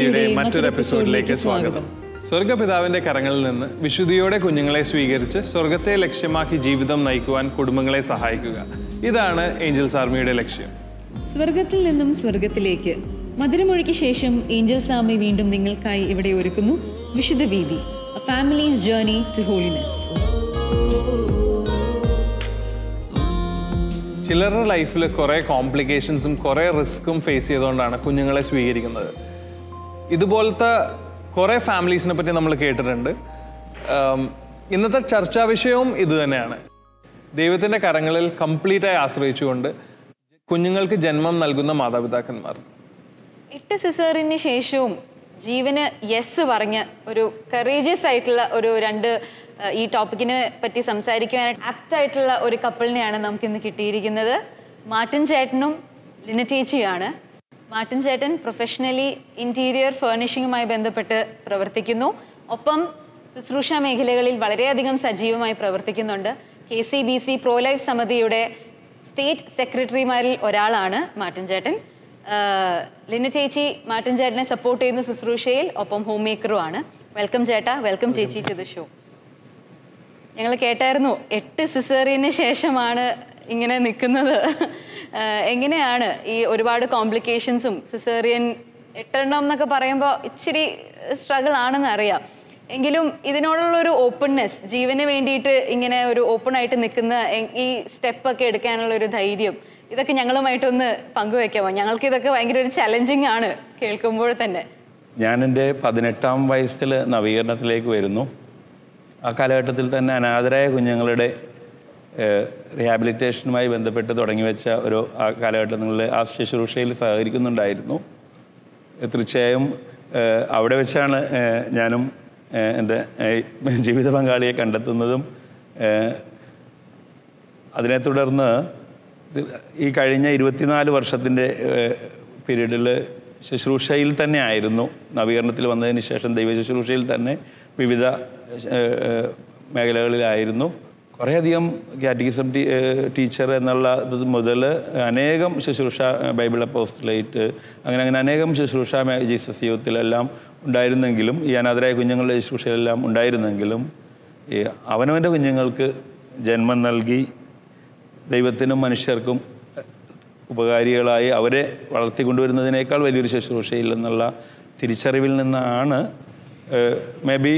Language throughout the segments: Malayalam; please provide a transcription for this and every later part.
വിശുദ്ധിയുടെ മറ്റൊരു എപ്പിസോഡിലേക്ക് സ്വാഗതം സ്വർഗപിതാവിന്റെ കരങ്ങളിൽ നിന്ന് വിശുദ്ധിയോടെ കുഞ്ഞുങ്ങളെ സ്വീകരിച്ച് സ്വർഗത്തെ ലക്ഷ്യമാക്കി ജീവിതം നയിക്കുവാൻ കുടുംബങ്ങളെ സഹായിക്കുക ഇതാണ് ഏഞ്ചൽസ് ആർമിയുടെ ലക്ഷ്യം സ്വർഗത്തിൽ നിന്നും സ്വർഗത്തിലേക്ക് മധുരമൊഴിക്ക് ശേഷം ഏഞ്ചൽസ് ആമി വീണ്ടും നിങ്ങൾക്കായി ഇവിടെ ഒരുക്കുന്നു വിശുദ്ധ വീതി ഫാമിലീസ് ജേർണി ടു ഹോളിനെസ് ചിലരുടെ ലൈഫിൽ കുറേ കോംപ്ലിക്കേഷൻസും കുറേ റിസ്ക്കും ഫേസ് ചെയ്തുകൊണ്ടാണ് കുഞ്ഞുങ്ങളെ സ്വീകരിക്കുന്നത് ഇതുപോലത്തെ കുറേ ഫാമിലീസിനെ പറ്റി നമ്മൾ കേട്ടിട്ടുണ്ട് ആം, ഇന്നത്തെ ചർച്ചാ വിഷയവും ഇത് തന്നെയാണ് ദൈവത്തിൻ്റെ കരങ്ങളിൽ കംപ്ലീറ്റായി ആശ്രയിച്ചുകൊണ്ട് കുഞ്ഞുങ്ങൾക്ക് ജന്മം നൽകുന്ന മാതാപിതാക്കന്മാർ എട്ട് സിസേറിന് ശേഷവും ജീവന് യെസ് പറഞ്ഞ ഒരു കറേജിയസ് ആയിട്ടുള്ള ഒരു രണ്ട് ആ, ഈ ടോപ്പിക്കിനെ പറ്റി സംസാരിക്കുവാനായിട്ട് ആപ്റ്റ് ആയിട്ടുള്ള ഒരു കപ്പിളിനെയാണ് നമുക്ക് ഇന്ന് കിട്ടിയിരിക്കുന്നത് മാർട്ടിൻ ചേട്ടനും ലിന ചേച്ചിയാണ് മാർട്ടിൻ ചേട്ടൻ പ്രൊഫഷണലി ഇന്റീരിയർ ഫേർണിഷിങ്ങുമായി ബന്ധപ്പെട്ട് പ്രവർത്തിക്കുന്നു ഒപ്പം ശുശ്രൂഷ മേഖലകളിൽ വളരെയധികം സജീവമായി പ്രവർത്തിക്കുന്നുണ്ട് K C B C pro life state സ്റ്റേറ്റ് സെക്രട്ടറിമാരിൽ ഒരാളാണ് മാർട്ടിൻ ചേട്ടൻ ആഹ് ലിന ചേച്ചി മാർട്ടിൻ ചേട്ടനെ സപ്പോർട്ട് ചെയ്യുന്ന ശുശ്രൂഷയിൽ ഒപ്പം ഹോം മേക്കറുമാണ് വെൽക്കം ചേട്ടാ വെൽക്കം ചേച്ചി ടു ദ ഷോ ഞങ്ങൾ കേട്ടായിരുന്നു എട്ട് സിസേറിയന് ശേഷമാണ് ഇങ്ങനെ നിൽക്കുന്നത് ആഹ് എങ്ങനെയാണ് ഈ ഒരുപാട് കോംപ്ലിക്കേഷൻസും സിസേറിയൻ എട്ടെണ്ണം എന്നൊക്കെ പറയുമ്പോൾ ഇച്ചിരി സ്ട്രഗിൾ ആണെന്ന് അറിയാം എങ്കിലും ഇതിനോടുള്ള ഒരു ഓപ്പൺനെസ് ജീവന് വേണ്ടിയിട്ട് ഇങ്ങനെ ഒരു ഓപ്പൺ ആയിട്ട് നിൽക്കുന്ന എ- ഈ സ്റ്റെപ്പൊക്കെ എടുക്കാനുള്ള ഒരു ധൈര്യം ഇതൊക്കെ ഞങ്ങളുമായിട്ടൊന്ന് പങ്കുവെക്കാമോ ഞങ്ങൾക്ക് ഇതൊക്കെ ഭയങ്കര ഒരു ചലഞ്ചിങ് ആണ് കേൾക്കുമ്പോൾ തന്നെ ഞാൻ എൻ്റെ പതിനെട്ടാം വയസ്സിൽ നവീകരണത്തിലേക്ക് വരുന്നു ആ കാലഘട്ടത്തിൽ തന്നെ അനാഥരായ കുഞ്ഞുങ്ങളുടെ ഏഹ്, റീഹാബിലിറ്റേഷനുമായി ബന്ധപ്പെട്ട് തുടങ്ങി വെച്ച ഒരു ആ കാലഘട്ടങ്ങളിൽ ആ ശുശ്രൂഷയിൽ സഹകരിക്കുന്നുണ്ടായിരുന്നു തീർച്ചയായും ഏഹ്, അവിടെ വെച്ചാണ് ഏഹ്, ഞാനും ഏഹ്, എൻ്റെ ഏഹ്, ജീവിത പങ്കാളിയെ കണ്ടെത്തുന്നതും ഏഹ്, അതിനെ തുടർന്ന് ഇത് ഈ കഴിഞ്ഞ ഇരുപത്തിനാല് വർഷത്തിൻ്റെ പീരീഡിൽ ശുശ്രൂഷയിൽ തന്നെ ആയിരുന്നു നവീകരണത്തിൽ വന്നതിന് ശേഷം ദൈവ ശുശ്രൂഷയിൽ തന്നെ വിവിധ ഏഹ്, ഏഹ്, മേഖലകളിലായിരുന്നു കുറേയധികം കാറ്റഗിസം ടീ ഏഹ്, ടീച്ചർ എന്നുള്ള ഇത് മുതൽ അനേകം ശുശ്രൂഷ ഏഹ്, ബൈബിൾ അപ്പോസ്റ്റലേറ്റ് അങ്ങനെ അങ്ങനെ അനേകം ശുശ്രൂഷ മേ- ജീസസ് യൂത്തിലെല്ലാം ഉണ്ടായിരുന്നെങ്കിലും ഈ അനാഥരായ കുഞ്ഞുങ്ങളുടെ ശുശ്രൂഷയിലെല്ലാം ഉണ്ടായിരുന്നെങ്കിലും ഈ അവനവൻ്റെ കുഞ്ഞുങ്ങൾക്ക് ജന്മം നൽകി ദൈവത്തിനും മനുഷ്യർക്കും ഉപകാരികളായി അവരെ വളർത്തിക്കൊണ്ടുവരുന്നതിനേക്കാൾ വലിയൊരു ശുശ്രൂഷയിൽ നിന്നുള്ള തിരിച്ചറിവിൽ നിന്നാണ് മേ ബി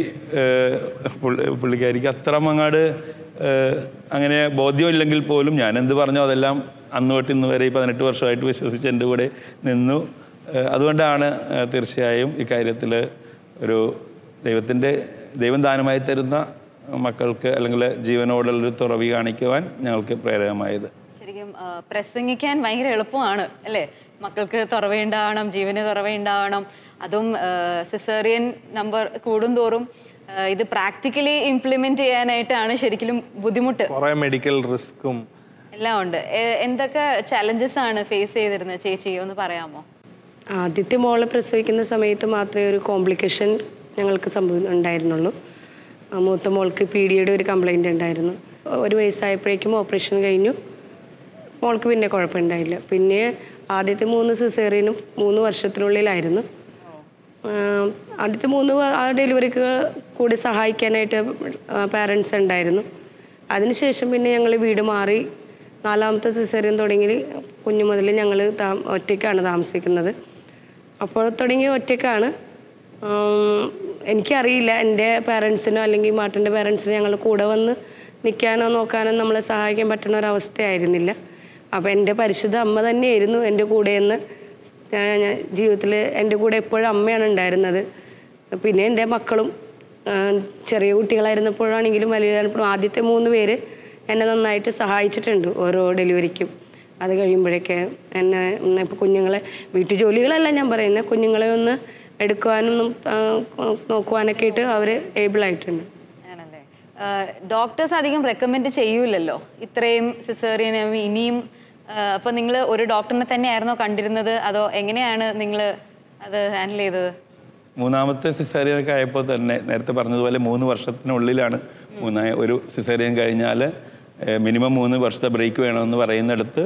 പുള്ളിക്കാരിക്ക് അത്ര അങ്ങാട് ഏഹ്, അങ്ങനെ ബോധ്യമില്ലെങ്കിൽ പോലും ഞാൻ എന്ത് പറഞ്ഞോ അതെല്ലാം അന്ന് തൊട്ട് ഇന്ന് വരെ ഈ പതിനെട്ട് വർഷമായിട്ട് വിശ്വസിച്ച് എൻ്റെ കൂടെ നിന്നു ഏഹ്, അതുകൊണ്ടാണ് ഏഹ്, തീർച്ചയായും ഇക്കാര്യത്തിൽ ഒരു ദൈവത്തിൻ്റെ ദൈവം ദാനമായി തരുന്ന മക്കൾക്ക് അല്ലെങ്കിൽ ജീവനോടുള്ളൊരു തുറവി കാണിക്കുവാൻ ഞങ്ങൾക്ക് പ്രേരകമായത് ശരിക്കും ആ, പ്രസംഗിക്കാൻ ഭയങ്കര എളുപ്പമാണ് അല്ലേ മക്കൾക്ക് തുറവയുണ്ടാവണം ജീവന് തുറവയുണ്ടാവണം അതും സിസേറിയൻ നമ്പർ കൂടുന്തോറും ആ, ഇത് പ്രാക്ടിക്കലി ഇംപ്ലിമെന്റ് ചെയ്യാനായിട്ടാണ് ശരിക്കും ബുദ്ധിമുട്ട് കുറേ മെഡിക്കൽ റിസ്ക്കും എല്ലാം ഉണ്ട് എ- എന്തൊക്കെ ചലഞ്ചസ് ആണ് ഫേസ് ചെയ്തിരുന്നത് ചേച്ചി ഒന്ന് പറയാമോ ആദ്യത്തെ മോളെ പ്രസവിക്കുന്ന സമയത്ത് മാത്രമേ ഒരു കോംപ്ലിക്കേഷൻ ഞങ്ങൾക്ക് സംഭവം ഉണ്ടായിരുന്നുള്ളൂ ആ, മൂത്ത മോൾക്ക് പി ഡിയുടെ ഒരു കംപ്ലൈൻറ്റ് ഉണ്ടായിരുന്നു ഒരു വയസ്സായപ്പോഴേക്കും ഓപ്പറേഷൻ കഴിഞ്ഞു മോൾക്ക് പിന്നെ കുഴപ്പമുണ്ടായില്ല പിന്നെ ആദ്യത്തെ മൂന്ന് സിസേറിയനും മൂന്ന് വർഷത്തിനുള്ളിലായിരുന്നു ആ, ആദ്യത്തെ മൂന്ന് വ- ആ ഡെലിവറിക്ക് കൂടി സഹായിക്കാനായിട്ട് പാരൻസ് ഉണ്ടായിരുന്നു അതിനുശേഷം പിന്നെ ഞങ്ങൾ വീട് മാറി നാലാമത്തെ സിസേറിയൻ തുടങ്ങി കുഞ്ഞു മുതൽ ഞങ്ങൾ താ ഒറ്റയ്ക്കാണ് താമസിക്കുന്നത് അപ്പോൾ തുടങ്ങി ഒറ്റയ്ക്കാണ് ഉം, എനിക്കറിയില്ല എൻ്റെ പാരൻസിനോ അല്ലെങ്കിൽ മാട്ടൻ്റെ പാരൻസിനോ ഞങ്ങൾ കൂടെ വന്ന് നിൽക്കാനോ നോക്കാനോ നമ്മളെ സഹായിക്കാൻ പറ്റുന്ന ഒരവസ്ഥയായിരുന്നില്ല അപ്പോൾ എൻ്റെ പരിശുദ്ധ അമ്മ തന്നെയായിരുന്നു എൻ്റെ കൂടെയെന്ന് ഞാൻ ഞാൻ ജീവിതത്തിൽ എൻ്റെ കൂടെ എപ്പോഴും അമ്മയാണ് ഉണ്ടായിരുന്നത് പിന്നെ എൻ്റെ മക്കളും ആ, ചെറിയ കുട്ടികളായിരുന്നപ്പോഴാണെങ്കിലും വലുതായിരുന്നപ്പോഴും ആദ്യത്തെ മൂന്ന് പേര് എന്നെ നന്നായിട്ട് സഹായിച്ചിട്ടുണ്ട് ഓരോ ഡെലിവറിക്കും അത് കഴിയുമ്പോഴൊക്കെ എന്നെ ഇപ്പോൾ കുഞ്ഞുങ്ങളെ വീട്ടു ജോലികളല്ല ഞാൻ പറയുന്നത് കുഞ്ഞുങ്ങളെ ഒന്ന് എടുക്കുവാനും ആ, നോക്കുവാനൊക്കെ ആയിട്ട് അവർ ഏബിൾ ആയിട്ടുണ്ട് ആണല്ലേ ഡോക്ടേഴ്സ് അധികം റെക്കമെൻഡ് ചെയ്യൂലല്ലോ ഇത്രയും സിസേറിയൻ ഇനിയും ആ, അപ്പൊ നിങ്ങൾ ഒരു ഡോക്ടറിനെ തന്നെയായിരുന്നോ കണ്ടിരുന്നത് അതോ എങ്ങനെയാണ് നിങ്ങൾ അത് ഹാൻഡിൽ ചെയ്തത് മൂന്നാമത്തെ സിസേറിയനൊക്കെ ആയപ്പോൾ തന്നെ നേരത്തെ പറഞ്ഞതുപോലെ മൂന്ന് വർഷത്തിനുള്ളിലാണ് മൂന്നായ ഒരു സിസേറിയൻ കഴിഞ്ഞാൽ മിനിമം മൂന്ന് വർഷത്തെ ബ്രേക്ക് വേണമെന്ന് പറയുന്നിടത്ത്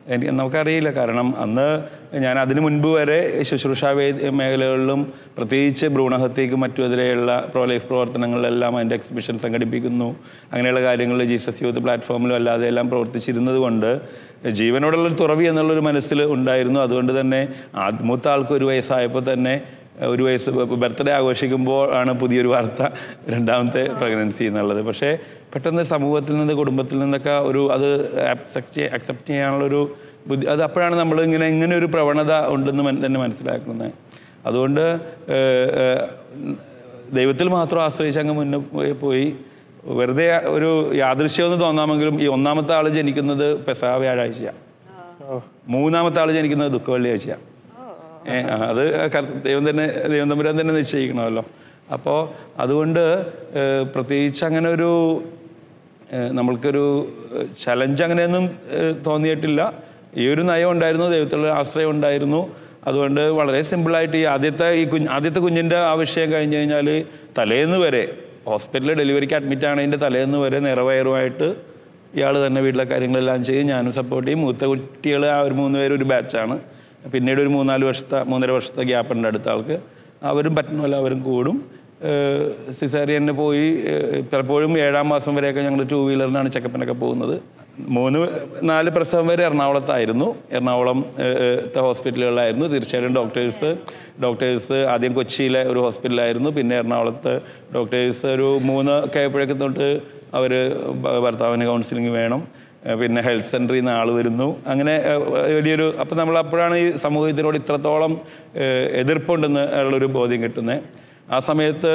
എനിക്ക് നമുക്കറിയില്ല കാരണം അന്ന് ഞാൻ അതിനു മുൻപ് വരെ ശുശ്രൂഷ വേ- മേഖലകളിലും പ്രത്യേകിച്ച് ഭ്രൂണഹത്യക്കും മറ്റുമെതിരെയുള്ള പ്രോ ലൈഫ് പ്രവർത്തനങ്ങളിലെല്ലാം അതിൻ്റെ എക്സിബിഷൻ സംഘടിപ്പിക്കുന്നു അങ്ങനെയുള്ള കാര്യങ്ങളിൽ ജീസസ് യൂത്ത് പ്ലാറ്റ്ഫോമിലും അല്ലാതെ എല്ലാം പ്രവർത്തിച്ചിരുന്നത് കൊണ്ട് ജീവനോടുള്ളൊരു തുറവി എന്നുള്ളൊരു മനസ്സിൽ ഉണ്ടായിരുന്നു അതുകൊണ്ട് തന്നെ ആ- മൂത്ത ആൾക്ക് ഒരു വയസ്സായപ്പോൾ തന്നെ ഒരു വയസ്സ് ബർത്ത്ഡേ ആഘോഷിക്കുമ്പോൾ ആണ് പുതിയൊരു വാർത്ത രണ്ടാമത്തെ പ്രഗ്നൻസി എന്നുള്ളത് പക്ഷേ പെട്ടെന്ന് സമൂഹത്തിൽ നിന്ന് കുടുംബത്തിൽ നിന്നൊക്കെ ഒരു അത് അക്സെപ്റ്റ് അക്സെപ്റ്റ് ചെയ്യാനുള്ളൊരു ബുദ്ധി അത് അപ്പോഴാണ് നമ്മൾ ഇങ്ങനെ ഇങ്ങനെ ഒരു പ്രവണത ഉണ്ടെന്ന് മൻ- തന്നെ മനസ്സിലാക്കുന്നത് അതുകൊണ്ട് ഏഹ്, ഏഹ്, ദൈവത്തിൽ മാത്രം ആശ്രയിച്ച് അങ്ങ് മുന്നേ പോയി- പോയി വെറുതെ ഒരു യാദൃശ്യമെന്ന് തോന്നാമെങ്കിലും ഈ ഒന്നാമത്തെ ആൾ ജനിക്കുന്നത് പെസഹ വ്യാഴാഴ്ചയാണ് മൂന്നാമത്തെ ആൾ ജനിക്കുന്നത് ദുഃഖ വെള്ളിയാഴ്ചയാണ് ഏ, ആ, അത് കർ- ദൈവം തന്നെ ദൈവം തമ്പുരാൻ തന്നെ നിശ്ചയിക്കണമല്ലോ അപ്പോൾ അതുകൊണ്ട് ഏ, പ്രത്യേകിച്ച് അങ്ങനെ ഒരു ഏ, നമ്മൾക്കൊരു ചലഞ്ച് അങ്ങനെയൊന്നും ഏ, തോന്നിയിട്ടില്ല ഈ ഒരു നയം ഉണ്ടായിരുന്നു ദൈവത്തിലുള്ള ആശ്രയം ഉണ്ടായിരുന്നു അതുകൊണ്ട് വളരെ സിമ്പിളായിട്ട് ഈ ആദ്യത്തെ ഈ കുഞ്ഞ് ആദ്യത്തെ കുഞ്ഞിൻ്റെ ആ വിഷയം കഴിഞ്ഞ് കഴിഞ്ഞാൽ തലേന്ന് വരെ ഹോസ്പിറ്റലിൽ ഡെലിവറിക്ക് അഡ്മിറ്റ് ആണതിൻ്റെ തലേന്ന് വരെ നിറവയറുമായിട്ട് ഇയാൾ തന്നെ വീട്ടിലെ കാര്യങ്ങളെല്ലാം ചെയ്യും ഞാനും സപ്പോർട്ട് ചെയ്യും മൂത്ത കുട്ടികൾ ആ ഒരു മൂന്ന് പേര് ഒരു ബാച്ചാണ് പിന്നീട് ഒരു മൂന്നാല് വർഷത്തെ മൂന്നര വർഷത്തെ ഗ്യാപ്പ് ഉണ്ട് അടുത്ത ആൾക്ക് അവരും പറ്റുന്നില്ല അവരും കൂടും സിസേറിയന് പോയി ഏഹ് പലപ്പോഴും ഏഴാം മാസം വരെയൊക്കെ ഞങ്ങൾ ടൂ വീലറിനാണ് ചെക്കപ്പിനൊക്കെ പോകുന്നത് മൂന്ന് നാല് പ്രസവം വരെ എറണാകുളത്തായിരുന്നു എറണാകുളം ഏഹ്, ഏഹ് ഹോസ്പിറ്റലുകളിലായിരുന്നു തീർച്ചയായിട്ടും ഡോക്ടേഴ്സ് ഡോക്ടേഴ്സ് ആദ്യം കൊച്ചിയിലെ ഒരു ഹോസ്പിറ്റലായിരുന്നു പിന്നെ എറണാകുളത്ത് ഡോക്ടേഴ്സ് ഒരു മൂന്ന് ഒക്കെ ആയപ്പോഴേക്കും തൊട്ട് അവർ ഭർത്താവിന് കൗൺസിലിംഗ് വേണം ഏഹ് പിന്നെ ഹെൽത്ത് സെൻറ്ററിൽ നിന്ന് ആൾ വരുന്നു അങ്ങനെ ഏഹ് വലിയൊരു അപ്പം നമ്മൾ അപ്പോഴാണ് ഈ സമൂഹത്തിനോട് ഇത്രത്തോളം ഏഹ് എതിർപ്പുണ്ടെന്ന് ഉള്ളൊരു ബോധ്യം കിട്ടുന്നത് ആ സമയത്ത്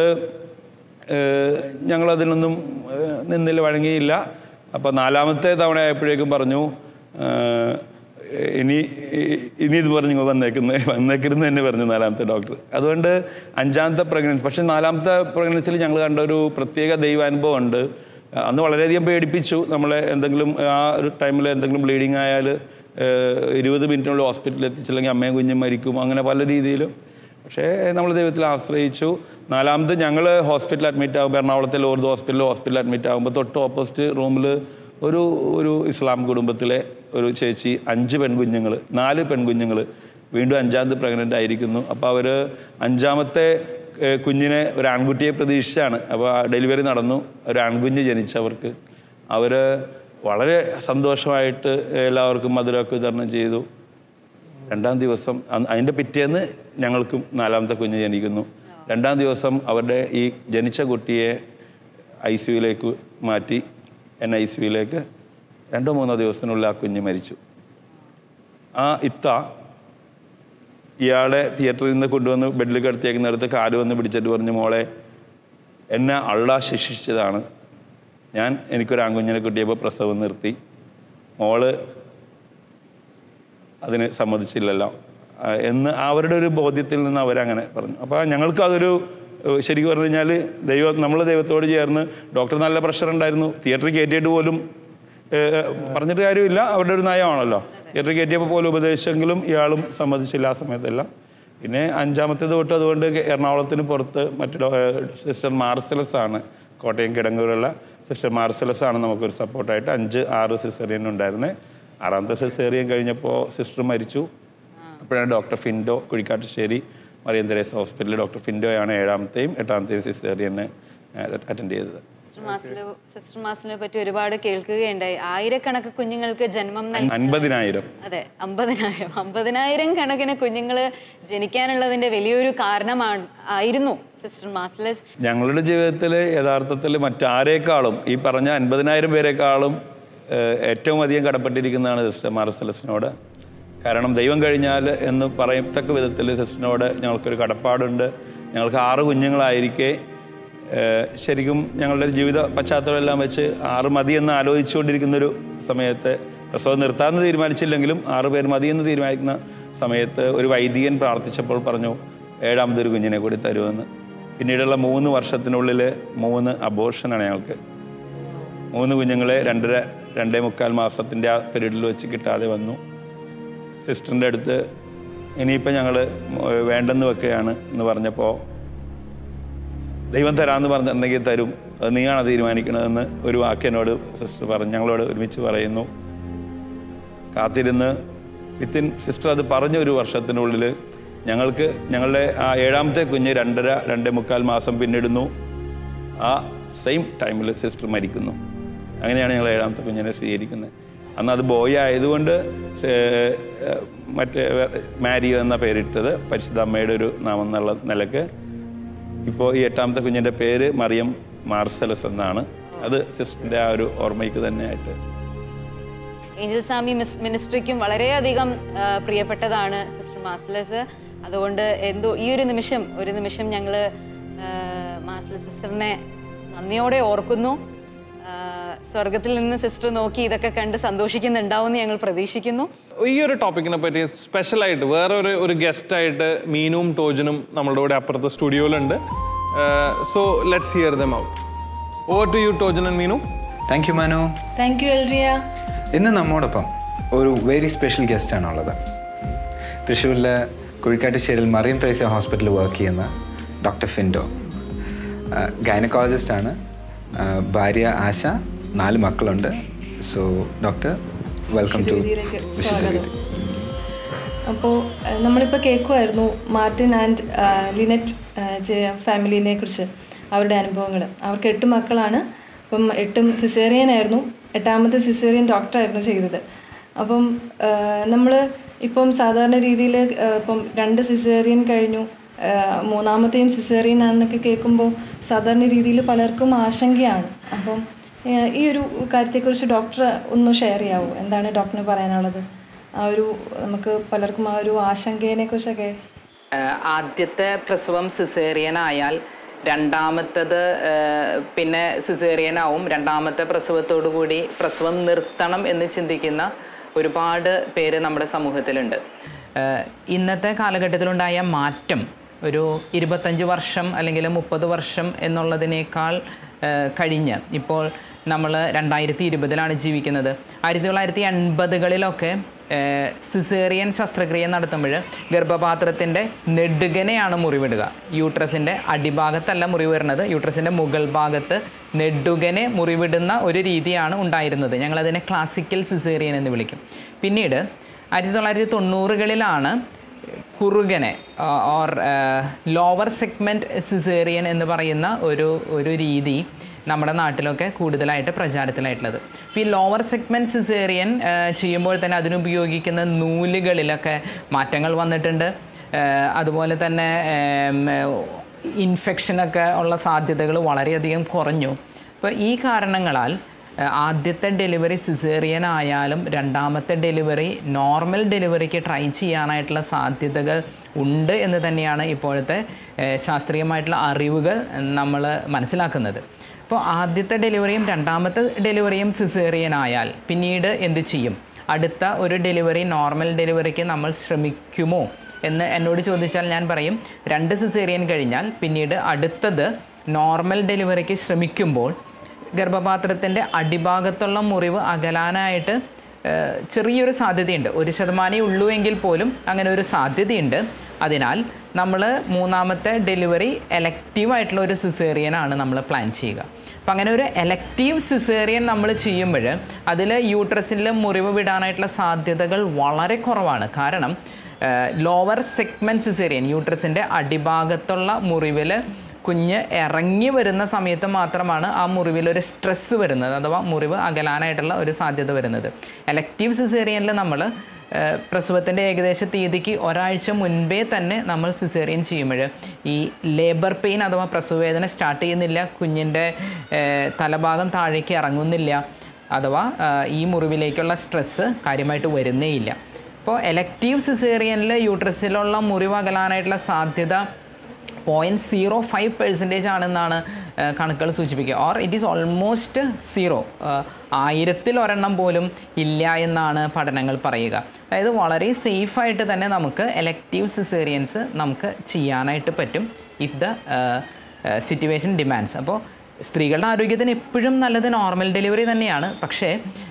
ഏഹ് ഞങ്ങളതിനൊന്നും ഏഹ് നിന്നിൽ വഴങ്ങിയില്ല അപ്പോൾ നാലാമത്തെ തവണ ആയപ്പോഴേക്കും പറഞ്ഞു ഏഹ് ഇനി ഇനി ഇത് പറഞ്ഞു വന്നേക്കുന്നത് വന്നേക്കരുന്ന് തന്നെ പറഞ്ഞു നാലാമത്തെ ഡോക്ടർ അതുകൊണ്ട് അഞ്ചാമത്തെ പ്രഗ്നൻസി പക്ഷേ നാലാമത്തെ പ്രഗ്നൻസിയിൽ ഞങ്ങൾ കണ്ട ഒരു പ്രത്യേക ദൈവാനുഭവം ഉണ്ട് അന്ന് വളരെയധികം പേടിപ്പിച്ചു നമ്മളെ എന്തെങ്കിലും ആ ഒരു ടൈമിൽ എന്തെങ്കിലും ബ്ലീഡിങ് ആയാൽ ഇരുപത് മിനിറ്റിനുള്ളിൽ ഹോസ്പിറ്റലിൽ എത്തിച്ചില്ലെങ്കിൽ അമ്മയും കുഞ്ഞും മരിക്കും അങ്ങനെ പല രീതിയിലും പക്ഷേ നമ്മൾ ദൈവത്തിൽ ആശ്രയിച്ചു നാലാമത് ഞങ്ങൾ ഹോസ്പിറ്റലിൽ അഡ്മിറ്റ് ആകുമ്പോൾ എറണാകുളത്തെ ലോർദ് ഹോസ്പിറ്റലിൽ ഹോസ്പിറ്റലിൽ അഡ്മിറ്റ് ആകുമ്പോൾ തൊട്ട് ഓപ്പോസിറ്റ് റൂമിൽ ഒരു ഒരു ഇസ്ലാം കുടുംബത്തിലെ ഒരു ചേച്ചി അഞ്ച് പെൺകുഞ്ഞുങ്ങൾ നാല് പെൺകുഞ്ഞുങ്ങൾ വീണ്ടും അഞ്ചാമത് പ്രഗ്നൻ്റ് ആയിരിക്കുന്നു അപ്പോൾ അവർ അഞ്ചാമത്തെ ഏഹ്, കുഞ്ഞിനെ ഒരു ആൺകുട്ടിയെ പ്രതീക്ഷിച്ചാണ് അപ്പോൾ ഡെലിവറി നടന്നു ഒരു ആൺകുഞ്ഞ് ജനിച്ചവർക്ക് അവർ വളരെ സന്തോഷമായിട്ട് എല്ലാവർക്കും മധുരമൊക്കെ വിതരണം ചെയ്തു രണ്ടാം ദിവസം അന്ന് അതിൻ്റെ പിറ്റേന്ന് ഞങ്ങൾക്കും നാലാമത്തെ കുഞ്ഞ് ജനിക്കുന്നു രണ്ടാം ദിവസം അവരുടെ ഈ ജനിച്ച കുട്ടിയെ ഐ സിയുയിലേക്ക് മാറ്റി എൻ ഐ സിയുയിലേക്ക് രണ്ടോ മൂന്നോ ദിവസത്തിനുള്ളിൽ ആ കുഞ്ഞ് മരിച്ചു ആ ഇത്ത ഇയാളെ തിയേറ്ററിൽ നിന്ന് കൊണ്ടുവന്ന് ബെഡിൽ കിടത്തിയേക്കുന്നിടത്ത് കാല് വന്ന് പിടിച്ചിട്ട് പറഞ്ഞു മോളെ എന്നെ അള്ള ശിക്ഷിച്ചതാണ് ഞാൻ എനിക്കൊരു ആൺകുഞ്ഞിനെ കിട്ടിയപ്പോൾ പ്രസവം നിർത്തി മോള് അതിന് സമ്മതിച്ചില്ലല്ലോ ആ, എന്ന് അവരുടെ ഒരു ബോധ്യത്തിൽ നിന്ന് അവരങ്ങനെ പറഞ്ഞു അപ്പോൾ ഞങ്ങൾക്ക് അതൊരു ഏഹ്, ശരിക്കും പറഞ്ഞു കഴിഞ്ഞാൽ ദൈവം നമ്മൾ ദൈവത്തോട് ചേർന്ന് ഡോക്ടർ നല്ല പ്രഷർ ഉണ്ടായിരുന്നു തിയേറ്ററിൽ കയറ്റിയിട്ട് പോലും ഏഹ്, പറഞ്ഞിട്ട് കാര്യമില്ല അവരുടെ ഒരു നയമാണല്ലോ തിയേറ്ററിൽ കയറ്റിയപ്പോൾ പോലും ഉപദേശിച്ചെങ്കിലും ഇയാളും സമ്മതിച്ചില്ല ആ സമയത്തെല്ലാം പിന്നെ അഞ്ചാമത്തേത് തൊട്ട് അതുകൊണ്ട് എറണാകുളത്തിന് പുറത്ത് മറ്റു ഡോ- ഏഹ്, സിസ്റ്റർ മാർസലസ് ആണ് കോട്ടയം കിടങ്ങൂരുള്ള സിസ്റ്റർ മാർസലസ് ആണ് നമുക്കൊരു സപ്പോർട്ടായിട്ട് അഞ്ച് ആറ് സിസേറിയൻ ഉണ്ടായിരുന്നത് ആറാമത്തെ സിസേറിയൻ കഴിഞ്ഞപ്പോൾ സിസ്റ്റർ മരിച്ചു അപ്പോഴാണ് ഡോക്ടർ ഫിൻഡോ കുഴിക്കാട്ടുശ്ശേരി മറിയം തെരേസ ഹോസ്പിറ്റലിൽ ഡോക്ടർ ഫിൻഡോയാണ് ഏഴാമത്തെയും എട്ടാമത്തെയും സിസേറിയനെ അറ്റൻഡ് ചെയ്തത് സിസ്റ്റർ മാസിലെ സിസ്റ്റർ മാസിനെ പറ്റി ഒരുപാട് കേൾക്കുകയുണ്ടായി ആയിരക്കണക്ക് കുഞ്ഞുങ്ങൾക്ക് ജന്മം നൽകി അൻപതിനായിരം അതെ അമ്പതിനായിരം അമ്പതിനായിരം കണക്കിന് കുഞ്ഞുങ്ങൾ ജനിക്കാനുള്ളതിന്റെ വലിയൊരു കാരണമാണ് ആയിരുന്നു സിസ്റ്റർ മാസ്ലസ് ഞങ്ങളുടെ ജീവിതത്തിൽ യഥാർത്ഥത്തിൽ മറ്റാരേക്കാളും ഈ പറഞ്ഞ അൻപതിനായിരം പേരെക്കാളും ഏഹ്, ഏറ്റവും അധികം കടപ്പെട്ടിരിക്കുന്നതാണ് സിസ്റ്റർ മാർസലസിനോട് കാരണം ദൈവം കഴിഞ്ഞാൽ എന്ന് പറയത്തക്ക വിധത്തിൽ സിസ്റ്ററിനോട് ഞങ്ങൾക്കൊരു കടപ്പാടുണ്ട് ഞങ്ങൾക്ക് ആറ് കുഞ്ഞുങ്ങളായിരിക്കെ ഏഹ്, ശരിക്കും ഞങ്ങളുടെ ജീവിത പശ്ചാത്തലം എല്ലാം വെച്ച് ആറ് മതി എന്ന് ആലോചിച്ചുകൊണ്ടിരിക്കുന്നൊരു സമയത്ത് പ്രസവം നിർത്താമെന്ന് തീരുമാനിച്ചില്ലെങ്കിലും ആറ് പേര് മതി എന്ന് തീരുമാനിക്കുന്ന സമയത്ത് ഒരു വൈദികൻ പ്രാർത്ഥിച്ചപ്പോൾ പറഞ്ഞു ഏഴാമതൊരു കുഞ്ഞിനെ കൂടി തരുമെന്ന് പിന്നീടുള്ള മൂന്ന് വർഷത്തിനുള്ളിൽ മൂന്ന് അബോർഷനാണ് ഞങ്ങൾക്ക് മൂന്ന് കുഞ്ഞുങ്ങളെ രണ്ടര രണ്ടേ മുക്കാൽ മാസത്തിൻ്റെ ആ പീരീഡിൽ വെച്ച് കിട്ടാതെ വന്നു സിസ്റ്ററിൻ്റെ അടുത്ത് ഇനിയിപ്പോൾ ഞങ്ങൾ വേണ്ടെന്ന് വെക്കുകയാണ് എന്ന് പറഞ്ഞപ്പോൾ ദൈവം തരാമെന്ന് പറഞ്ഞിട്ടുണ്ടെങ്കിൽ തരും അത് നീയാണ് തീരുമാനിക്കണതെന്ന് ഒരു വാക്ക് എന്നോട് സിസ്റ്റർ പറഞ്ഞു ഞങ്ങളോട് ഒരുമിച്ച് പറയുന്നു കാത്തിരുന്ന് വിത്തിൻ സിസ്റ്റർ അത് പറഞ്ഞ ഒരു വർഷത്തിനുള്ളിൽ ഞങ്ങൾക്ക് ഞങ്ങളുടെ ആ ഏഴാമത്തെ കുഞ്ഞ് രണ്ടര രണ്ടേ മുക്കാൽ മാസം പിന്നിടുന്നു ആ സെയിം ടൈമിൽ സിസ്റ്റർ മരിക്കുന്നു അങ്ങനെയാണ് ഞങ്ങൾ ഏഴാമത്തെ കുഞ്ഞിനെ സ്വീകരിക്കുന്നത് അന്ന് അത് ബോയ് ആയതുകൊണ്ട് ഏർ, ഏർ, മറ്റേ മാരി എന്ന പേരിട്ടത് പരിശുദ്ധ അമ്മയുടെ ഒരു നാമം എന്നുള്ള നിലക്ക് ഇപ്പോൾ ഈ എട്ടാമത്തെ കുഞ്ഞിൻ്റെ പേര് മറിയം മാർസലസ് എന്നാണ് അത് സിസ്റ്ററിൻ്റെ ആ ഒരു ഓർമ്മയ്ക്ക് തന്നെയായിട്ട് ഏഞ്ചൽ സാമി മിസ് മിനിസ്ട്രിക്കും വളരെയധികം ആ, പ്രിയപ്പെട്ടതാണ് സിസ്റ്റർ മാസ്ലസ് അതുകൊണ്ട് എന്തോ ഈ ഒരു നിമിഷം ഒരു നിമിഷം ഞങ്ങൾ മാസ്ലസ് സിസ്റ്ററിനെ നന്ദിയോടെ ഓർക്കുന്നു ആ, സ്വർഗത്തിൽ നിന്ന് സിസ്റ്റർ നോക്കി ഇതൊക്കെ കണ്ട് സന്തോഷിക്കുന്നുണ്ടാവും എന്ന് ഞങ്ങൾ പ്രതീക്ഷിക്കുന്നു ഈ ഒരു ടോപ്പിക്കിനെ പറ്റി സ്പെഷ്യലായിട്ട് വേറെ ഒരു ഒരു ഗസ്റ്റായിട്ട് മീനും ടോജനും നമ്മളുടെ കൂടെ അപ്പുറത്തെ സ്റ്റുഡിയോയിലുണ്ട് so let's hear them out over to you Tojan and Meenu thank you Manu thank you Elria ഇന്ന് നമ്മോടൊപ്പം ഒരു വെരി സ്പെഷ്യൽ ഗസ്റ്റാണുള്ളത് തൃശ്ശൂരിലെ കുഴിക്കാട്ടുശ്ശേരിയിൽ മറിയം ത്രേസ്യ ഹോസ്പിറ്റലിൽ വർക്ക് ചെയ്യുന്ന ഡോക്ടർ ഫിൻഡോ ഗൈനക്കോളജിസ്റ്റാണ് ഭാര്യ ആശ നാല് മക്കളുണ്ട് സോ ഡോക്ടർ വെൽക്കം ടു സ്വാഗതം അപ്പോൾ നമ്മളിപ്പോൾ കേൾക്കുമായിരുന്നു മാർട്ടിൻ ആൻഡ് ലിനറ്റ് ഫാമിലിനെ കുറിച്ച് അവരുടെ അനുഭവങ്ങൾ അവർക്ക് എട്ട് മക്കളാണ് അപ്പം എട്ടും സിസേറിയൻ ആയിരുന്നു എട്ടാമത്തെ സിസേറിയൻ ഡോക്ടറായിരുന്നു ചെയ്തത് അപ്പം നമ്മൾ ഇപ്പം സാധാരണ രീതിയിൽ ഇപ്പം രണ്ട് സിസേറിയൻ കഴിഞ്ഞു ആ, മൂന്നാമത്തെയും സിസേറിയൻ ആണെന്നൊക്കെ കേൾക്കുമ്പോൾ സാധാരണ രീതിയിൽ പലർക്കും ആശങ്കയാണ് അപ്പം ഏഹ് ഈ ഒരു കാര്യത്തെക്കുറിച്ച് ഡോക്ടർ ഒന്ന് ഷെയർ ചെയ്യാവോ എന്താണ് ഡോക്ടറിന് പറയാനുള്ളത് ആ ഒരു നമുക്ക് പലർക്കും ആ ഒരു ആശങ്കയെ കുറിച്ചൊക്കെ ആഹ് ആദ്യത്തെ പ്രസവം സിസേറിയൻ ആയാൽ രണ്ടാമത്തത് ആഹ് പിന്നെ സിസേറിയൻ ആവും രണ്ടാമത്തെ പ്രസവത്തോടു കൂടി പ്രസവം നിർത്തണം എന്ന് ചിന്തിക്കുന്ന ഒരുപാട് പേര് നമ്മുടെ സമൂഹത്തിലുണ്ട് ആഹ് ഇന്നത്തെ കാലഘട്ടത്തിലുണ്ടായ മാറ്റം ഒരു ഇരുപത്തഞ്ച് വർഷം അല്ലെങ്കിൽ മുപ്പത് വർഷം എന്നുള്ളതിനേക്കാൾ ആഹ് കഴിഞ്ഞ് ഇപ്പോൾ നമ്മൾ രണ്ടായിരത്തി ഇരുപതിലാണ് ജീവിക്കുന്നത് ആയിരത്തി തൊള്ളായിരത്തി എൺപതുകളിലൊക്കെ സിസേറിയൻ ശസ്ത്രക്രിയ നടത്തുമ്പോൾ ഗർഭപാത്രത്തിൻ്റെ നെടുകനെയാണ് മുറിവിടുക യൂട്രസിൻ്റെ അടിഭാഗത്തല്ല മുറിവ് വരുന്നത് യൂട്രസിൻ്റെ മുകൾ ഭാഗത്ത് നെടുകനെ മുറിവിടുന്ന ഒരു രീതിയാണ് ഉണ്ടായിരുന്നത് ഞങ്ങളതിനെ ക്ലാസിക്കൽ സിസേറിയൻ എന്ന് വിളിക്കും പിന്നീട് ആയിരത്തി തൊള്ളായിരത്തി തൊണ്ണൂറുകളിലാണ് കുറുകനെ ഓർ ലോവർ സെഗ്മെൻറ്റ് സിസേറിയൻ എന്ന് പറയുന്ന ഒരു ഒരു രീതി നമ്മുടെ നാട്ടിലൊക്കെ കൂടുതലായിട്ട് പ്രചാരത്തിലായിട്ടുള്ളത് അപ്പോൾ ഈ ലോവർ സെഗ്മെൻറ്റ് സിസേറിയൻ ചെയ്യുമ്പോൾ തന്നെ അതിനുപയോഗിക്കുന്ന നൂലുകളിലൊക്കെ മാറ്റങ്ങൾ വന്നിട്ടുണ്ട് ആ, അതുപോലെ തന്നെ ഇൻഫെക്ഷനൊക്കെ ഉള്ള സാധ്യതകൾ വളരെയധികം കുറഞ്ഞു അപ്പോൾ ഈ കാരണങ്ങളാൽ ഏഹ് ആദ്യത്തെ ഡെലിവറി സിസേറിയൻ ആയാലും രണ്ടാമത്തെ ഡെലിവറി നോർമൽ ഡെലിവറിക്ക് ട്രൈ ചെയ്യാനായിട്ടുള്ള സാധ്യതകൾ ഉണ്ട് എന്ന് തന്നെയാണ് ഇപ്പോഴത്തെ ഏഹ് ശാസ്ത്രീയമായിട്ടുള്ള അറിവുകൾ നമ്മൾ മനസ്സിലാക്കുന്നത് അപ്പോൾ ആദ്യത്തെ ഡെലിവറിയും രണ്ടാമത്തെ ഡെലിവറിയും സിസേറിയൻ ആയാൽ പിന്നീട് എന്ത് ചെയ്യും അടുത്ത ഒരു ഡെലിവറി നോർമൽ ഡെലിവറിക്ക് നമ്മൾ ശ്രമിക്കുമോ എന്ന് എന്നോട് ചോദിച്ചാൽ ഞാൻ പറയും രണ്ട് സിസേറിയൻ കഴിഞ്ഞാൽ പിന്നീട് അടുത്തത് നോർമൽ ഡെലിവറിക്ക് ശ്രമിക്കുമ്പോൾ ഗർഭപാത്രത്തിൻ്റെ അടിഭാഗത്തുള്ള മുറിവ് അകലാനായിട്ട് ഏഹ്, ചെറിയൊരു സാധ്യതയുണ്ട് ഒരു ശതമാനമേ ഉള്ളൂ എങ്കിൽ പോലും അങ്ങനെ ഒരു സാധ്യതയുണ്ട് അതിനാൽ നമ്മൾ മൂന്നാമത്തെ ഡെലിവറി എലക്റ്റീവ് ആയിട്ടുള്ള ഒരു സിസേറിയനാണ് നമ്മൾ പ്ലാൻ ചെയ്യുക അപ്പം അങ്ങനെ ഒരു എലക്റ്റീവ് സിസേറിയൻ നമ്മൾ ചെയ്യുമ്പോൾ അതിൽ യൂട്രസിൽ മുറിവ് വിടാനായിട്ടുള്ള സാധ്യതകൾ വളരെ കുറവാണ് കാരണം ലോവർ സെഗ്മെൻറ്റ് സിസേറിയൻ യൂട്രസിൻ്റെ അടിഭാഗത്തുള്ള മുറിവിൽ കുഞ്ഞ് ഇറങ്ങി വരുന്ന സമയത്ത് മാത്രമാണ് ആ മുറിവിലൊരു സ്ട്രെസ്സ് വരുന്നത് അഥവാ മുറിവ് അകലാനായിട്ടുള്ള ഒരു സാധ്യത വരുന്നത് എലക്റ്റീവ് സിസേറിയനിൽ നമ്മൾ പ്രസവത്തിൻ്റെ ഏകദേശ തീയതിക്ക് ഒരാഴ്ച മുൻപേ തന്നെ നമ്മൾ സിസേറിയൻ ചെയ്യുമ്പോൾ ഈ ലേബർ പെയിൻ അഥവാ പ്രസവവേദന സ്റ്റാർട്ട് ചെയ്യുന്നില്ല കുഞ്ഞിൻ്റെ ഏഹ്, തലഭാഗം താഴേക്ക് ഇറങ്ങുന്നില്ല അഥവാ ആഹ്, ഈ മുറിവിലേക്കുള്ള സ്ട്രെസ്സ് കാര്യമായിട്ട് വരുന്നേയില്ല അപ്പോൾ എലക്റ്റീവ് സിസേറിയനിൽ യൂട്രസിലുള്ള മുറിവ് അകലാനായിട്ടുള്ള സാധ്യത പോയിൻറ്റ് സീറോ ഫൈവ് പെർസെൻറ്റേജ് ആണെന്നാണ് ഏഹ്, കണക്കുകൾ സൂചിപ്പിക്കുക or it is almost zero ആയിരത്തിൽ ഒരെണ്ണം പോലും ഇല്ല എന്നാണ് പഠനങ്ങൾ പറയുക അതായത് വളരെ സേഫായിട്ട് തന്നെ നമുക്ക് എലക്റ്റീവ് സിസേറിയൻസ് നമുക്ക് ചെയ്യാനായിട്ട് പറ്റും ഇഫ് ദ സിറ്റുവേഷൻ ഡിമാൻഡ്സ് അപ്പോൾ സ്ത്രീകളുടെ ആരോഗ്യത്തിന് എപ്പോഴും നല്ലത് നോർമൽ ഡെലിവറി തന്നെയാണ് പക്ഷേ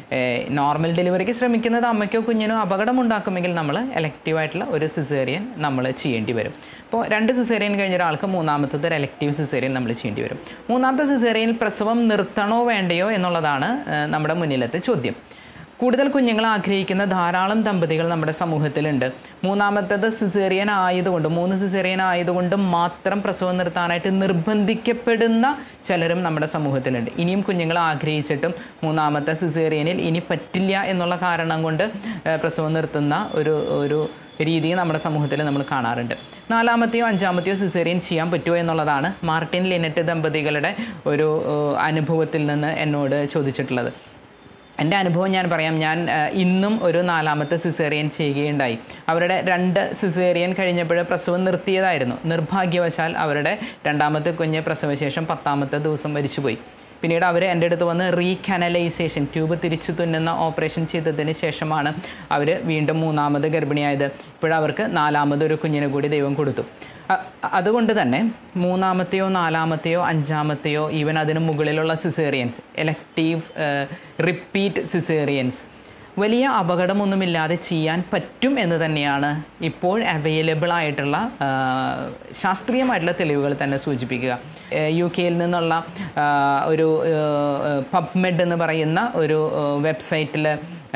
നോർമൽ ഡെലിവറിക്ക് ശ്രമിക്കുന്നത് അമ്മയ്ക്കോ കുഞ്ഞിനോ അപകടമുണ്ടാക്കുമെങ്കിൽ നമ്മൾ എലക്റ്റീവായിട്ടുള്ള ഒരു സിസേറിയൻ നമ്മൾ ചെയ്യേണ്ടി വരും അപ്പോൾ രണ്ട് സിസേറിയൻ കഴിഞ്ഞ ഒരാൾക്ക് മൂന്നാമത്തത് ഒരു എലക്റ്റീവ് സിസേറിയൻ നമ്മൾ ചെയ്യേണ്ടി വരും മൂന്നാമത്തെ സിസേറിയൻ പ്രസവം നിർത്തണോ വേണ്ടയോ എന്നുള്ളതാണ് ഏഹ്, നമ്മുടെ മുന്നിലത്തെ ചോദ്യം കൂടുതൽ കുഞ്ഞുങ്ങൾ ആഗ്രഹിക്കുന്ന ധാരാളം ദമ്പതികൾ നമ്മുടെ സമൂഹത്തിലുണ്ട് മൂന്നാമത്തത് സിസേറിയൻ ആയതുകൊണ്ട് മൂന്ന് സിസേറിയൻ ആയതുകൊണ്ട് മാത്രം പ്രസവം നിർത്താനായിട്ട് നിർബന്ധിക്കപ്പെടുന്ന ചിലരും നമ്മുടെ സമൂഹത്തിലുണ്ട് ഇനിയും കുഞ്ഞുങ്ങൾ ആഗ്രഹിച്ചിട്ടും മൂന്നാമത്തെ സിസേറിയനിൽ ഇനി പറ്റില്ല എന്നുള്ള കാരണം കൊണ്ട് ഏഹ്, പ്രസവം നിർത്തുന്ന ഒരു ഒരു രീതി നമ്മുടെ സമൂഹത്തിൽ നമ്മൾ കാണാറുണ്ട് നാലാമത്തെയോ അഞ്ചാമത്തെയോ സിസേറിയൻ ചെയ്യാൻ പറ്റുമോ എന്നുള്ളതാണ് മാർട്ടിൻ ലിനറ്റ് ദമ്പതികളുടെ ഒരു ഏഹ്, അനുഭവത്തിൽ നിന്ന് എന്നോട് ചോദിച്ചിട്ടുള്ളത് എൻ്റെ അനുഭവം ഞാൻ പറയാം ഞാൻ ആ, ഇന്നും ഒരു നാലാമത്തെ സിസേറിയൻ ചെയ്യുകയുണ്ടായി അവരുടെ രണ്ട് സിസേറിയൻ കഴിഞ്ഞപ്പോൾ പ്രസവം നിർത്തിയതായിരുന്നു നിർഭാഗ്യവശാൽ അവരുടെ രണ്ടാമത്തെ കുഞ്ഞ് പ്രസവശേഷം പത്താമത്തെ ദിവസം മരിച്ചുപോയി പിന്നീട് അവർ എൻ്റെ അടുത്ത് വന്ന് റീകാനലൈസേഷൻ ട്യൂബ് തിരിച്ചു തുന്നുന്ന ഓപ്പറേഷൻ ചെയ്തതിന് ശേഷമാണ് അവർ വീണ്ടും മൂന്നാമത് ഗർഭിണിയായത് ഇപ്പോഴവർക്ക് നാലാമതൊരു കുഞ്ഞിനെ കൂടി ദൈവം കൊടുത്തു അ- അതുകൊണ്ട് തന്നെ മൂന്നാമത്തെയോ നാലാമത്തെയോ അഞ്ചാമത്തെയോ ഈവൻ അതിന് മുകളിലുള്ള സിസേറിയൻസ് എലക്റ്റീവ് റിപ്പീറ്റ് സിസേറിയൻസ് വലിയ അപകടമൊന്നുമില്ലാതെ ചെയ്യാൻ പറ്റും എന്ന് തന്നെയാണ് ഇപ്പോൾ അവൈലബിൾ ആയിട്ടുള്ള ആ, ശാസ്ത്രീയമായിട്ടുള്ള തെളിവുകൾ തന്നെ സൂചിപ്പിക്കുക യു കെയിൽ നിന്നുള്ള ആ, ഒരു പബ്മെഡ് എന്ന് പറയുന്ന ഒരു വെബ്സൈറ്റിൽ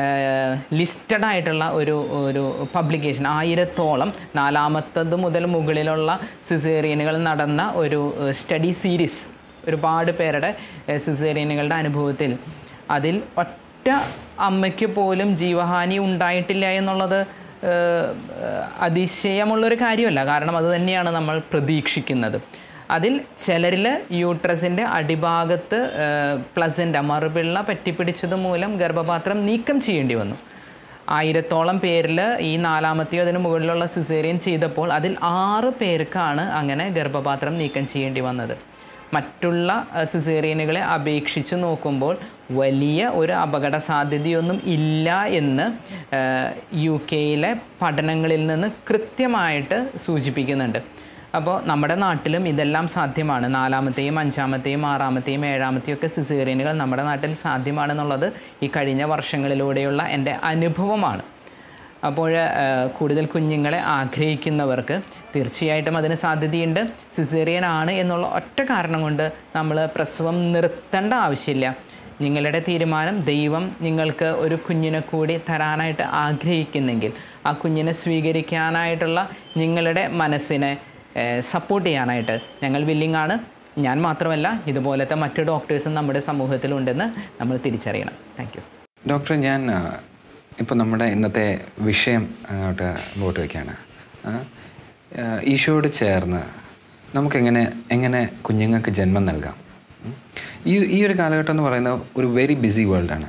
ലിസ്റ്റഡ് ആയിട്ടുള്ള ഒരു ഒരു പബ്ലിക്കേഷൻ ആയിരത്തോളം നാലാമത്തത് മുതൽ മുകളിലുള്ള സിസേറിയനുകൾ നടന്ന ഒരു സ്റ്റഡി സീരീസ് ഒരുപാട് പേരുടെ സിസേറിയനുകളുടെ അനുഭവത്തിൽ അതിൽ ഒറ്റ അമ്മയ്ക്ക് പോലും ജീവഹാനി ഉണ്ടായിട്ടില്ല എന്നുള്ളത് ഏഹ്, അതിശയമുള്ളൊരു കാര്യമല്ല കാരണം അത് തന്നെയാണ് നമ്മൾ പ്രതീക്ഷിക്കുന്നത് അതിൽ ചിലരിൽ യൂട്രസിൻ്റെ അടിഭാഗത്ത് പ്ലസൻ്റ മറുപിള്ള പറ്റിപ്പിടിച്ചത് മൂലം ഗർഭപാത്രം നീക്കം ചെയ്യേണ്ടി വന്നു ആയിരത്തോളം പേരിൽ ഈ നാലാമത്തെയോ അതിന് മുകളിലുള്ള സിസേറിയൻ ചെയ്തപ്പോൾ അതിൽ ആറ് പേർക്കാണ് അങ്ങനെ ഗർഭപാത്രം നീക്കം ചെയ്യേണ്ടി വന്നത് മറ്റുള്ള അഹ്, സിസേറിയനുകളെ അപേക്ഷിച്ച് നോക്കുമ്പോൾ വലിയ ഒരു അപകട സാധ്യതയൊന്നും ഇല്ല എന്ന് ഏഹ്, യു കെയിലെ പഠനങ്ങളിൽ നിന്ന് കൃത്യമായിട്ട് സൂചിപ്പിക്കുന്നുണ്ട് അപ്പോൾ നമ്മുടെ നാട്ടിലും ഇതെല്ലാം സാധ്യമാണ് നാലാമത്തെയും അഞ്ചാമത്തെയും ആറാമത്തെയും ഏഴാമത്തെയും ഒക്കെ സിസേറിയനുകൾ നമ്മുടെ നാട്ടിൽ സാധ്യമാണെന്നുള്ളത് ഈ കഴിഞ്ഞ വർഷങ്ങളിലൂടെയുള്ള എൻ്റെ അനുഭവമാണ് അപ്പോൾ ആ, കൂടുതൽ കുഞ്ഞുങ്ങളെ ആഗ്രഹിക്കുന്നവർക്ക് തീർച്ചയായിട്ടും അതിന് സാധ്യതയുണ്ട് സിസേറിയൻ ആണ് എന്നുള്ള ഒറ്റ കാരണം കൊണ്ട് നമ്മൾ പ്രസവം നിർത്തേണ്ട ആവശ്യമില്ല നിങ്ങളുടെ തീരുമാനം ദൈവം നിങ്ങൾക്ക് ഒരു കുഞ്ഞിനെ കൂടി തരാനായിട്ട് ആഗ്രഹിക്കുന്നെങ്കിൽ ആ കുഞ്ഞിനെ സ്വീകരിക്കാനായിട്ടുള്ള നിങ്ങളുടെ മനസ്സിനെ സപ്പോർട്ട് ചെയ്യാനായിട്ട് ഞങ്ങൾ വില്ലിംഗ് ആണ് ഞാൻ മാത്രമല്ല ഇതുപോലത്തെ മറ്റു ഡോക്ടേഴ്സും നമ്മുടെ സമൂഹത്തിലുണ്ടെന്ന് നമ്മൾ തിരിച്ചറിയണം താങ്ക് യു ഡോക്ടർ ഞാൻ ഇപ്പോൾ നമ്മുടെ ഇന്നത്തെ വിഷയം അങ്ങോട്ട് മുമ്പോട്ട് വയ്ക്കുകയാണ് ആ, ആ, ഈശോയോട് ചേർന്ന് നമുക്കെങ്ങനെ എങ്ങനെ കുഞ്ഞുങ്ങൾക്ക് ജന്മം നൽകാം ഉം. ഈ ഈ ഒരു കാലഘട്ടം എന്ന് പറയുന്നത് ഒരു വെരി ബിസി വേൾഡാണ്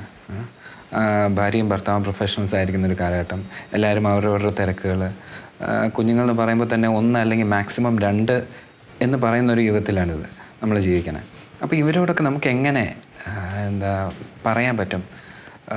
ഭാര്യയും ഭർത്താവും പ്രൊഫഷണൽസ് ആയിരിക്കുന്ന ഒരു കാലഘട്ടം എല്ലാവരും അവരവരുടെ തിരക്കുകൾ കുഞ്ഞുങ്ങൾ എന്ന് പറയുമ്പോൾ തന്നെ ഒന്ന് അല്ലെങ്കിൽ മാക്സിമം രണ്ട് എന്ന് പറയുന്ന ഒരു യുഗത്തിലാണിത് നമ്മൾ ജീവിക്കണത് അപ്പോൾ ഇവരോടൊക്കെ നമുക്ക് എങ്ങനെ ആ, എന്താ പറയാൻ പറ്റും ആ,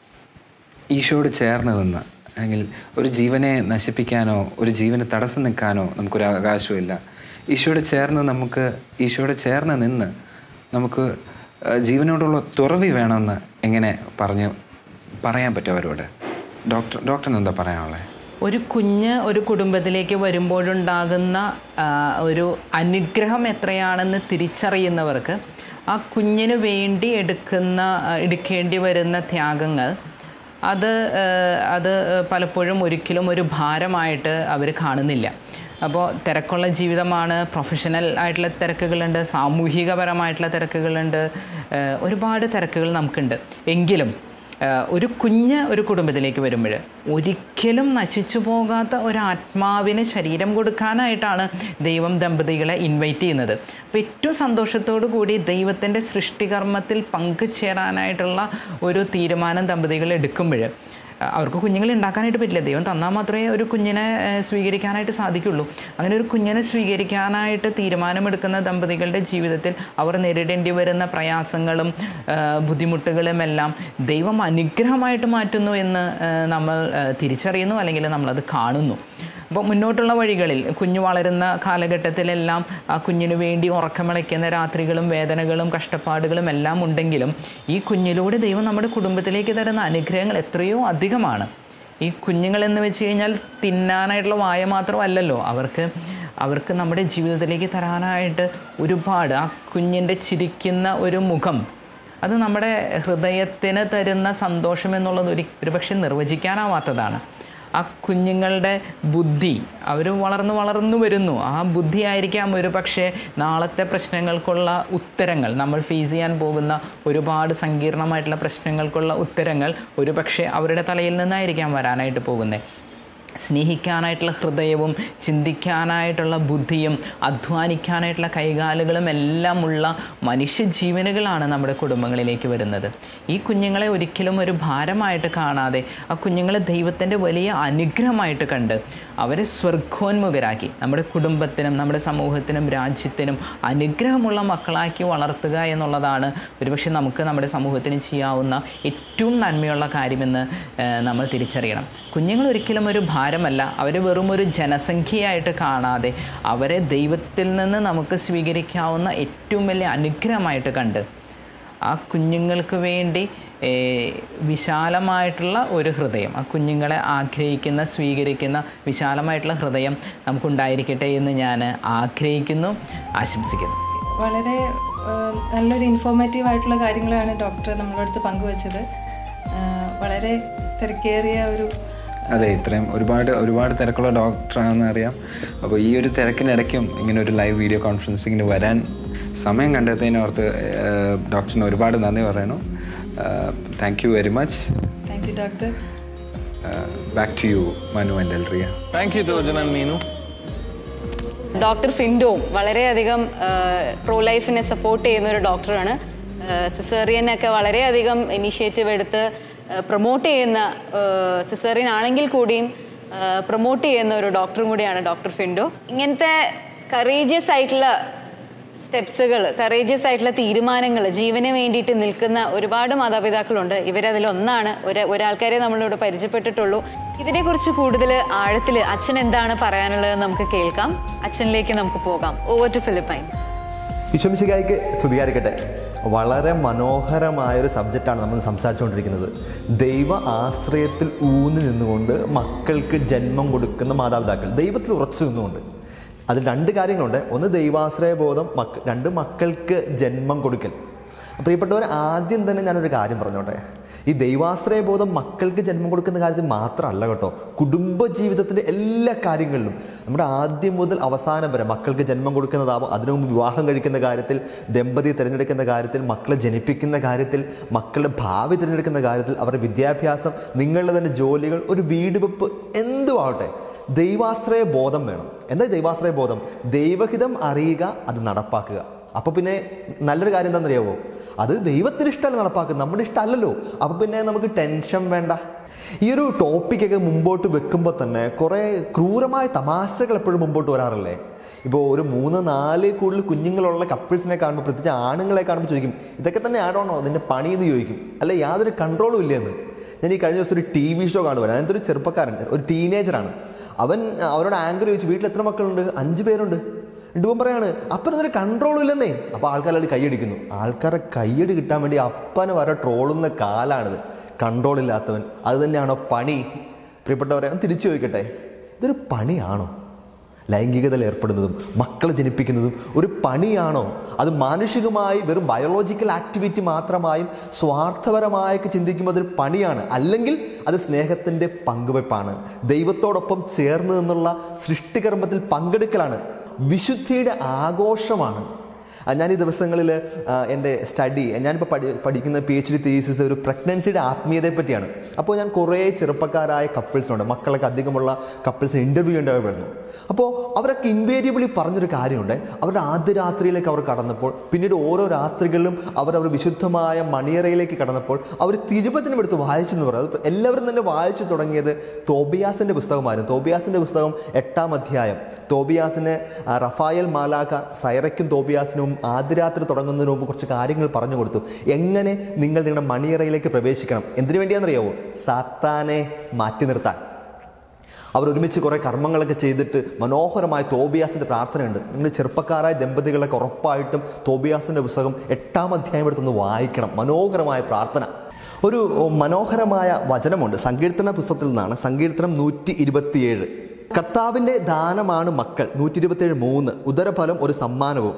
ഈശോയോട് ചേർന്ന് നിന്ന് അല്ലെങ്കിൽ ഒരു ജീവനെ നശിപ്പിക്കാനോ ഒരു ജീവന് തടസ്സം നിൽക്കാനോ നമുക്കൊരു അവകാശമില്ല ഈശോയോട് ചേർന്ന് നമുക്ക് ഈശോയോട് ചേർന്ന് നിന്ന് നമുക്ക് ആ, ജീവനോടുള്ള തുറവി വേണമെന്ന് എങ്ങനെ പറഞ്ഞ് പറയാൻ പറ്റും അവരോട് ഡോക്ടർ ഡോക്ടറിന് എന്താ പറയാനുള്ളത് ഒരു കുഞ്ഞ് ഒരു കുടുംബത്തിലേക്ക് വരുമ്പോഴുണ്ടാകുന്ന ആ, ഒരു അനുഗ്രഹം എത്രയാണെന്ന് തിരിച്ചറിയുന്നവർക്ക് ആ കുഞ്ഞിന് വേണ്ടി എടുക്കുന്ന ആ, എടുക്കേണ്ടി വരുന്ന ത്യാഗങ്ങൾ അത് ആ, അത് പലപ്പോഴും ഒരിക്കലും ഒരു ഭാരമായിട്ട് അവർ കാണുന്നില്ല അപ്പോൾ തിരക്കുള്ള ജീവിതമാണ് പ്രൊഫഷണൽ ആയിട്ടുള്ള തിരക്കുകളുണ്ട് സാമൂഹികപരമായിട്ടുള്ള തിരക്കുകളുണ്ട് ആ, ഒരുപാട് തിരക്കുകൾ നമുക്കുണ്ട് എങ്കിലും ആഹ് ഒരു കുഞ്ഞ് ഒരു കുടുംബത്തിലേക്ക് വരുമ്പോൾ ഒരിക്കലും നശിച്ചു പോകാത്ത ഒരു ആത്മാവിന് ശരീരം കൊടുക്കാനായിട്ടാണ് ദൈവം ദമ്പതികളെ ഇൻവൈറ്റ് ചെയ്യുന്നത് അപ്പോൾ ഏറ്റവും സന്തോഷത്തോടു കൂടി ദൈവത്തിൻ്റെ സൃഷ്ടികർമ്മത്തിൽ പങ്കുചേരാനായിട്ടുള്ള ഒരു തീരുമാനം ദമ്പതികൾ എടുക്കുമ്പോൾ അവർക്ക് കുഞ്ഞുങ്ങളെ ഉണ്ടാക്കാനായിട്ട് പറ്റില്ല ദൈവം തന്നാൽ മാത്രമേ ഒരു കുഞ്ഞിനെ ഏഹ്, സ്വീകരിക്കാനായിട്ട് സാധിക്കുള്ളൂ അങ്ങനെ ഒരു കുഞ്ഞിനെ സ്വീകരിക്കാനായിട്ട് തീരുമാനമെടുക്കുന്ന ദമ്പതികളുടെ ജീവിതത്തിൽ അവർ നേരിടേണ്ടി വരുന്ന പ്രയാസങ്ങളും ഏഹ്, ബുദ്ധിമുട്ടുകളും എല്ലാം ദൈവം അനുഗ്രഹമായിട്ട് മാറ്റുന്നു എന്ന് ഏഹ്, നമ്മൾ ഏഹ്, തിരിച്ചറിയുന്നു അല്ലെങ്കിൽ നമ്മളത് കാണുന്നു അപ്പോൾ മുന്നോട്ടുള്ള വഴികളിൽ കുഞ്ഞു വളരുന്ന കാലഘട്ടത്തിലെല്ലാം ആ കുഞ്ഞിനു വേണ്ടി ഉറക്കമിളയ്ക്കുന്ന രാത്രികളും വേദനകളും കഷ്ടപ്പാടുകളും എല്ലാം ഉണ്ടെങ്കിലും ഈ കുഞ്ഞിലൂടെ ദൈവം നമ്മുടെ കുടുംബത്തിലേക്ക് തരുന്ന അനുഗ്രഹങ്ങൾ എത്രയോ അധികമാണ് ഈ കുഞ്ഞുങ്ങളെന്ന് വെച്ച് കഴിഞ്ഞാൽ തിന്നാനായിട്ടുള്ള വായ മാത്രമല്ലല്ലോ അവർക്ക് അവർക്ക് നമ്മുടെ ജീവിതത്തിലേക്ക് തരാനായിട്ട് ഒരുപാട് ആ കുഞ്ഞിൻ്റെ ചിരിക്കുന്ന ഒരു മുഖം അത് നമ്മുടെ ഹൃദയത്തിന് തരുന്ന സന്തോഷം എന്നുള്ളത് ഒരു ഒരുപക്ഷെ നിർവചിക്കാനാവാത്തതാണ് ആ കുഞ്ഞുങ്ങളുടെ ബുദ്ധി അവർ വളർന്നു വളർന്നു വരുന്നു ആ ബുദ്ധിയായിരിക്കാം ഒരു പക്ഷേ നാളത്തെ പ്രശ്നങ്ങൾക്കുള്ള ഉത്തരങ്ങൾ നമ്മൾ ഫേസ് ചെയ്യാൻ പോകുന്ന ഒരുപാട് സങ്കീർണമായിട്ടുള്ള പ്രശ്നങ്ങൾക്കുള്ള ഉത്തരങ്ങൾ ഒരു പക്ഷേ അവരുടെ തലയിൽ നിന്നായിരിക്കാം വരാനായിട്ട് പോകുന്നത് സ്നേഹിക്കാനായിട്ടുള്ള ഹൃദയവും ചിന്തിക്കാനായിട്ടുള്ള ബുദ്ധിയും അധ്വാനിക്കാനായിട്ടുള്ള കൈകാലുകളും എല്ലാമുള്ള മനുഷ്യജീവനുകളാണ് നമ്മുടെ കുടുംബങ്ങളിലേക്ക് വരുന്നത് ഈ കുഞ്ഞുങ്ങളെ ഒരിക്കലും ഒരു ഭാരമായിട്ട് കാണാതെ ആ കുഞ്ഞുങ്ങളെ ദൈവത്തിൻ്റെ വലിയ അനുഗ്രഹമായിട്ട് കണ്ട് അവരെ സ്വർഗോന്മുഖരാക്കി നമ്മുടെ കുടുംബത്തിനും നമ്മുടെ സമൂഹത്തിനും രാജ്യത്തിനും അനുഗ്രഹമുള്ള മക്കളാക്കി വളർത്തുക എന്നുള്ളതാണ് ഒരുപക്ഷെ നമുക്ക് നമ്മുടെ സമൂഹത്തിന് ചെയ്യാവുന്ന ഏറ്റവും നന്മയുള്ള കാര്യമെന്ന് ഏഹ്, നമ്മൾ തിരിച്ചറിയണം കുഞ്ഞുങ്ങൾ ഒരിക്കലും ഒരു ഭാരമല്ല അവർ വെറും ഒരു ജനസംഖ്യയായിട്ട് കാണാതെ അവരെ ദൈവത്തിൽ നിന്ന് നമുക്ക് സ്വീകരിക്കാവുന്ന ഏറ്റവും വലിയ അനുഗ്രഹമായിട്ട് കണ്ട് ആ കുഞ്ഞുങ്ങൾക്ക് വേണ്ടി ഏഹ്, വിശാലമായിട്ടുള്ള ഒരു ഹൃദയം ആ കുഞ്ഞുങ്ങളെ ആഗ്രഹിക്കുന്ന സ്വീകരിക്കുന്ന വിശാലമായിട്ടുള്ള ഹൃദയം നമുക്കുണ്ടായിരിക്കട്ടെ എന്ന് ഞാൻ ആഗ്രഹിക്കുന്നു ആശംസിക്കുന്നു വളരെ ആ, നല്ലൊരു ഇൻഫോർമേറ്റീവ് ആയിട്ടുള്ള കാര്യങ്ങളാണ് ഡോക്ടർ നമ്മളോട് അടുത്ത് പങ്കുവച്ചത് ആ, വളരെ തിരക്കേറിയ ഒരു അതെ ഇത്രയും ഒരുപാട് ഒരുപാട് തിരക്കുള്ള ഡോക്ടറാണെന്ന് അറിയാം അപ്പോൾ ഈ ഒരു തിരക്കിനിടയ്ക്കും ഇങ്ങനെ ഒരു ലൈവ് വീഡിയോ കോൺഫറൻസിങ്ങിന് വരാൻ സമയം കണ്ടെത്തിയതിനോർത്ത് ഏഹ്, ഡോക്ടറിന് ഒരുപാട് നന്ദി പറയണു thank you very much thank you doctor back to you Manu and Elria thank you Tojan and Meenu doctor Findo വളരെയധികം പ്രോ ലൈഫിനെ സപ്പോർട്ട് ചെയ്യുന്ന ഒരു ഡോക്ടറാണ് സിസേറിയനൊക്കെ വളരെയധികം ഇനീഷ്യേറ്റീവ് എടുത്ത് പ്രൊമോട്ട് ചെയ്യുന്ന സിസേറിയൻ ആണെങ്കിൽ കൂടിയും പ്രൊമോട്ട് ചെയ്യുന്ന ഒരു ഡോക്ടറും കൂടിയാണ് ഡോക്ടർ ഫിൻഡോ ഇങ്ങനത്തെ കറേജിയസ് ആയിട്ടുള്ള സ്റ്റെപ്സുകൾ കറേജിയസ് ആയിട്ടുള്ള തീരുമാനങ്ങൾ ജീവന് വേണ്ടിയിട്ട് നിൽക്കുന്ന ഒരുപാട് മാതാപിതാക്കളുണ്ട് ഇവരതിലൊന്നാണ് ഒരു ഒരാൾക്കാരെ നമ്മളിവിടെ പരിചയപ്പെട്ടിട്ടുള്ളൂ ഇതിനെക്കുറിച്ച് കൂടുതൽ ആഴത്തിൽ അച്ഛൻ എന്താണ് പറയാനുള്ളത് നമുക്ക് കേൾക്കാം അച്ഛനിലേക്ക് നമുക്ക് പോകാം ഓവർ ടു ഫിലിപ്പൈൻ വിശ്വംശികായ്ക്ക് സ്തുതിയായിരിക്കട്ടെ വളരെ മനോഹരമായൊരു സബ്ജക്റ്റാണ് നമ്മൾ സംസാരിച്ചുകൊണ്ടിരിക്കുന്നത് ദൈവ ആശ്രയത്തിൽ ഊന്നി നിന്നുകൊണ്ട് മക്കൾക്ക് ജന്മം കൊടുക്കുന്ന മാതാപിതാക്കൾ ദൈവത്തിൽ ഉറച്ചു നിന്നുകൊണ്ട് അതിൽ രണ്ട് കാര്യങ്ങളുണ്ട് ഒന്ന് ദൈവാശ്രയ ബോധം മക്ക രണ്ട് മക്കൾക്ക് ജന്മം കൊടുക്കൽ പ്രിയപ്പെട്ടവർ ആദ്യം തന്നെ ഞാനൊരു കാര്യം പറഞ്ഞോട്ടെ ഈ ദൈവാശ്രയ ബോധം മക്കൾക്ക് ജന്മം കൊടുക്കുന്ന കാര്യത്തിൽ മാത്രമല്ല കേട്ടോ കുടുംബ ജീവിതത്തിൻ്റെ എല്ലാ കാര്യങ്ങളിലും നമ്മുടെ ആദ്യം മുതൽ അവസാനം വരെ മക്കൾക്ക് ജന്മം കൊടുക്കുന്നതാവും അതിനു മുമ്പ് വിവാഹം കഴിക്കുന്ന കാര്യത്തിൽ ദമ്പതി തിരഞ്ഞെടുക്കുന്ന കാര്യത്തിൽ മക്കളെ ജനിപ്പിക്കുന്ന കാര്യത്തിൽ മക്കളുടെ ഭാവി തിരഞ്ഞെടുക്കുന്ന കാര്യത്തിൽ അവരുടെ വിദ്യാഭ്യാസം നിങ്ങളുടെ തന്നെ ജോലികൾ ഒരു വീട് വെപ്പ് എന്തുമാവട്ടെ ദൈവാശ്രയ ബോധം വേണം എന്താ ദൈവാശ്രയ ബോധം ദൈവഹിതം അറിയുക അത് നടപ്പാക്കുക അപ്പോൾ പിന്നെ നല്ലൊരു കാര്യം എന്താണെന്നറിയാവോ അത് ദൈവത്തിന് ഇഷ്ടമല്ല നടപ്പാക്കുന്നത് നമ്മുടെ ഇഷ്ടമല്ലല്ലോ അപ്പോൾ പിന്നെ നമുക്ക് ടെൻഷൻ വേണ്ട ഈ ഒരു ടോപ്പിക്കൊക്കെ മുമ്പോട്ട് വെക്കുമ്പോൾ തന്നെ കുറേ ക്രൂരമായ തമാശകൾ എപ്പോഴും മുമ്പോട്ട് വരാറില്ലേ ഇപ്പോൾ ഒരു മൂന്ന് നാല് കൂടുതൽ കുഞ്ഞുങ്ങളുള്ള കപ്പിൾസിനെ കാണുമ്പോൾ പ്രത്യേകിച്ച് ആണുങ്ങളെ കാണുമ്പോൾ ചോദിക്കും ഇതൊക്കെ തന്നെ ആണോ നിന്റെ പണി എന്ന് ചോദിക്കും അല്ല യാതൊരു കൺട്രോളും ഇല്ലെന്ന് ഞാൻ ഈ കഴിഞ്ഞ ദിവസം ഒരു ടി വി ഷോ കാണുമ്പോൾ അതിനകത്ത് ഒരു ചെറുപ്പക്കാരൻ ഒരു ടീനേജറാണ് അവൻ അവരോട് ആങ്കർ ചോദിച്ചു വീട്ടിൽ എത്ര മക്കളുണ്ട് അഞ്ച് പേരുണ്ട് ഡൂം പറയാണ് അപ്പൻ അതിന് കൺട്രോളും ഇല്ലെന്നേ അപ്പോൾ ആൾക്കാരത് കൈയടിക്കുന്നു ആൾക്കാരെ കൈയടി കിട്ടാൻ വേണ്ടി അപ്പനെ വരെ ട്രോളുന്ന കാലാണിത് കൺട്രോൾ ഇല്ലാത്തവൻ അത് തന്നെയാണോ പണി പ്രിയപ്പെട്ടവരെ ഒന്ന് തിരിച്ചു ചോദിക്കട്ടെ ഇതൊരു പണിയാണോ ലൈംഗികതയിൽ ഏർപ്പെടുന്നതും മക്കളെ ജനിപ്പിക്കുന്നതും ഒരു പണിയാണോ അത് മാനുഷികമായി വെറും ബയോളജിക്കൽ ആക്ടിവിറ്റി മാത്രമായും സ്വാർത്ഥപരമായൊക്കെ ചിന്തിക്കുമ്പോൾ അതൊരു പണിയാണ് അല്ലെങ്കിൽ അത് സ്നേഹത്തിൻ്റെ പങ്കുവെപ്പാണ് ദൈവത്തോടൊപ്പം ചേർന്ന് നിന്നുള്ള സൃഷ്ടികർമ്മത്തിൽ പങ്കെടുക്കലാണ് വിശുദ്ധിയുടെ ആഘോഷമാണ് ആ, ഞാൻ ഈ ദിവസങ്ങളിൽ എൻ്റെ സ്റ്റഡി ഞാനിപ്പോൾ പഠി പഠിക്കുന്ന പി എച്ച് ഡി തീസിസ് ഒരു പ്രഗ്നൻസിയുടെ ആത്മീയതയെ പറ്റിയാണ് അപ്പോൾ ഞാൻ കുറേ ചെറുപ്പക്കാരായ കപ്പിൾസുണ്ട് മക്കളൊക്കെ അധികമുള്ള കപ്പിൾസിന് ഇൻ്റർവ്യൂ ചെയ്യേണ്ടി വരുന്നു അപ്പോൾ അവരൊക്കെ ഇൻവേരിയബിളി പറഞ്ഞൊരു കാര്യമുണ്ട് അവരുടെ ആദ്യ രാത്രിയിലേക്ക് അവർ കടന്നപ്പോൾ പിന്നീട് ഓരോ രാത്രികളിലും അവർ അവർ വിശുദ്ധമായ മണിയറയിലേക്ക് കടന്നപ്പോൾ അവർ തിരുവചനം എടുത്ത് വായിച്ചെന്ന് പറയുന്നത് അത് എല്ലാവരും തന്നെ വായിച്ചു തുടങ്ങിയത് തോബിയാസിൻ്റെ പുസ്തകമായിരുന്നു തോബിയാസിൻ്റെ പുസ്തകം എട്ടാം അധ്യായം തോബിയാസിന് ആ, റഫായൽ മാലാഖ സൈറയ്ക്കും തോബിയാസിനും ആദ്യ രാത്രി തുടങ്ങുന്നതിന് മുമ്പ് കുറച്ച് കാര്യങ്ങൾ പറഞ്ഞു കൊടുത്തു എങ്ങനെ നിങ്ങൾ നിങ്ങളുടെ മണിയറയിലേക്ക് പ്രവേശിക്കണം എന്തിനു വേണ്ടിയാണെന്നറിയാവോ സാത്താനെ മാറ്റി നിർത്താൻ അവർ ഒരുമിച്ച് കുറേ കർമ്മങ്ങളൊക്കെ ചെയ്തിട്ട് മനോഹരമായ തോബിയാസിൻ്റെ പ്രാർത്ഥനയുണ്ട് നിങ്ങൾ ചെറുപ്പക്കാരായ ദമ്പതികളൊക്കെ ഉറപ്പായിട്ടും തോബിയാസിൻ്റെ പുസ്തകം എട്ടാം അധ്യായം എടുത്തൊന്ന് വായിക്കണം മനോഹരമായ പ്രാർത്ഥന ഒരു മനോഹരമായ വചനമുണ്ട് സങ്കീർത്തന പുസ്തകത്തിൽ നിന്നാണ് സങ്കീർത്തനം നൂറ്റി ഇരുപത്തിയേഴ് കർത്താവിൻ്റെ ദാനമാണ് മക്കൾ നൂറ്റി ഇരുപത്തിയേഴ് മൂന്ന് ഉദരഫലം ഒരു സമ്മാനവും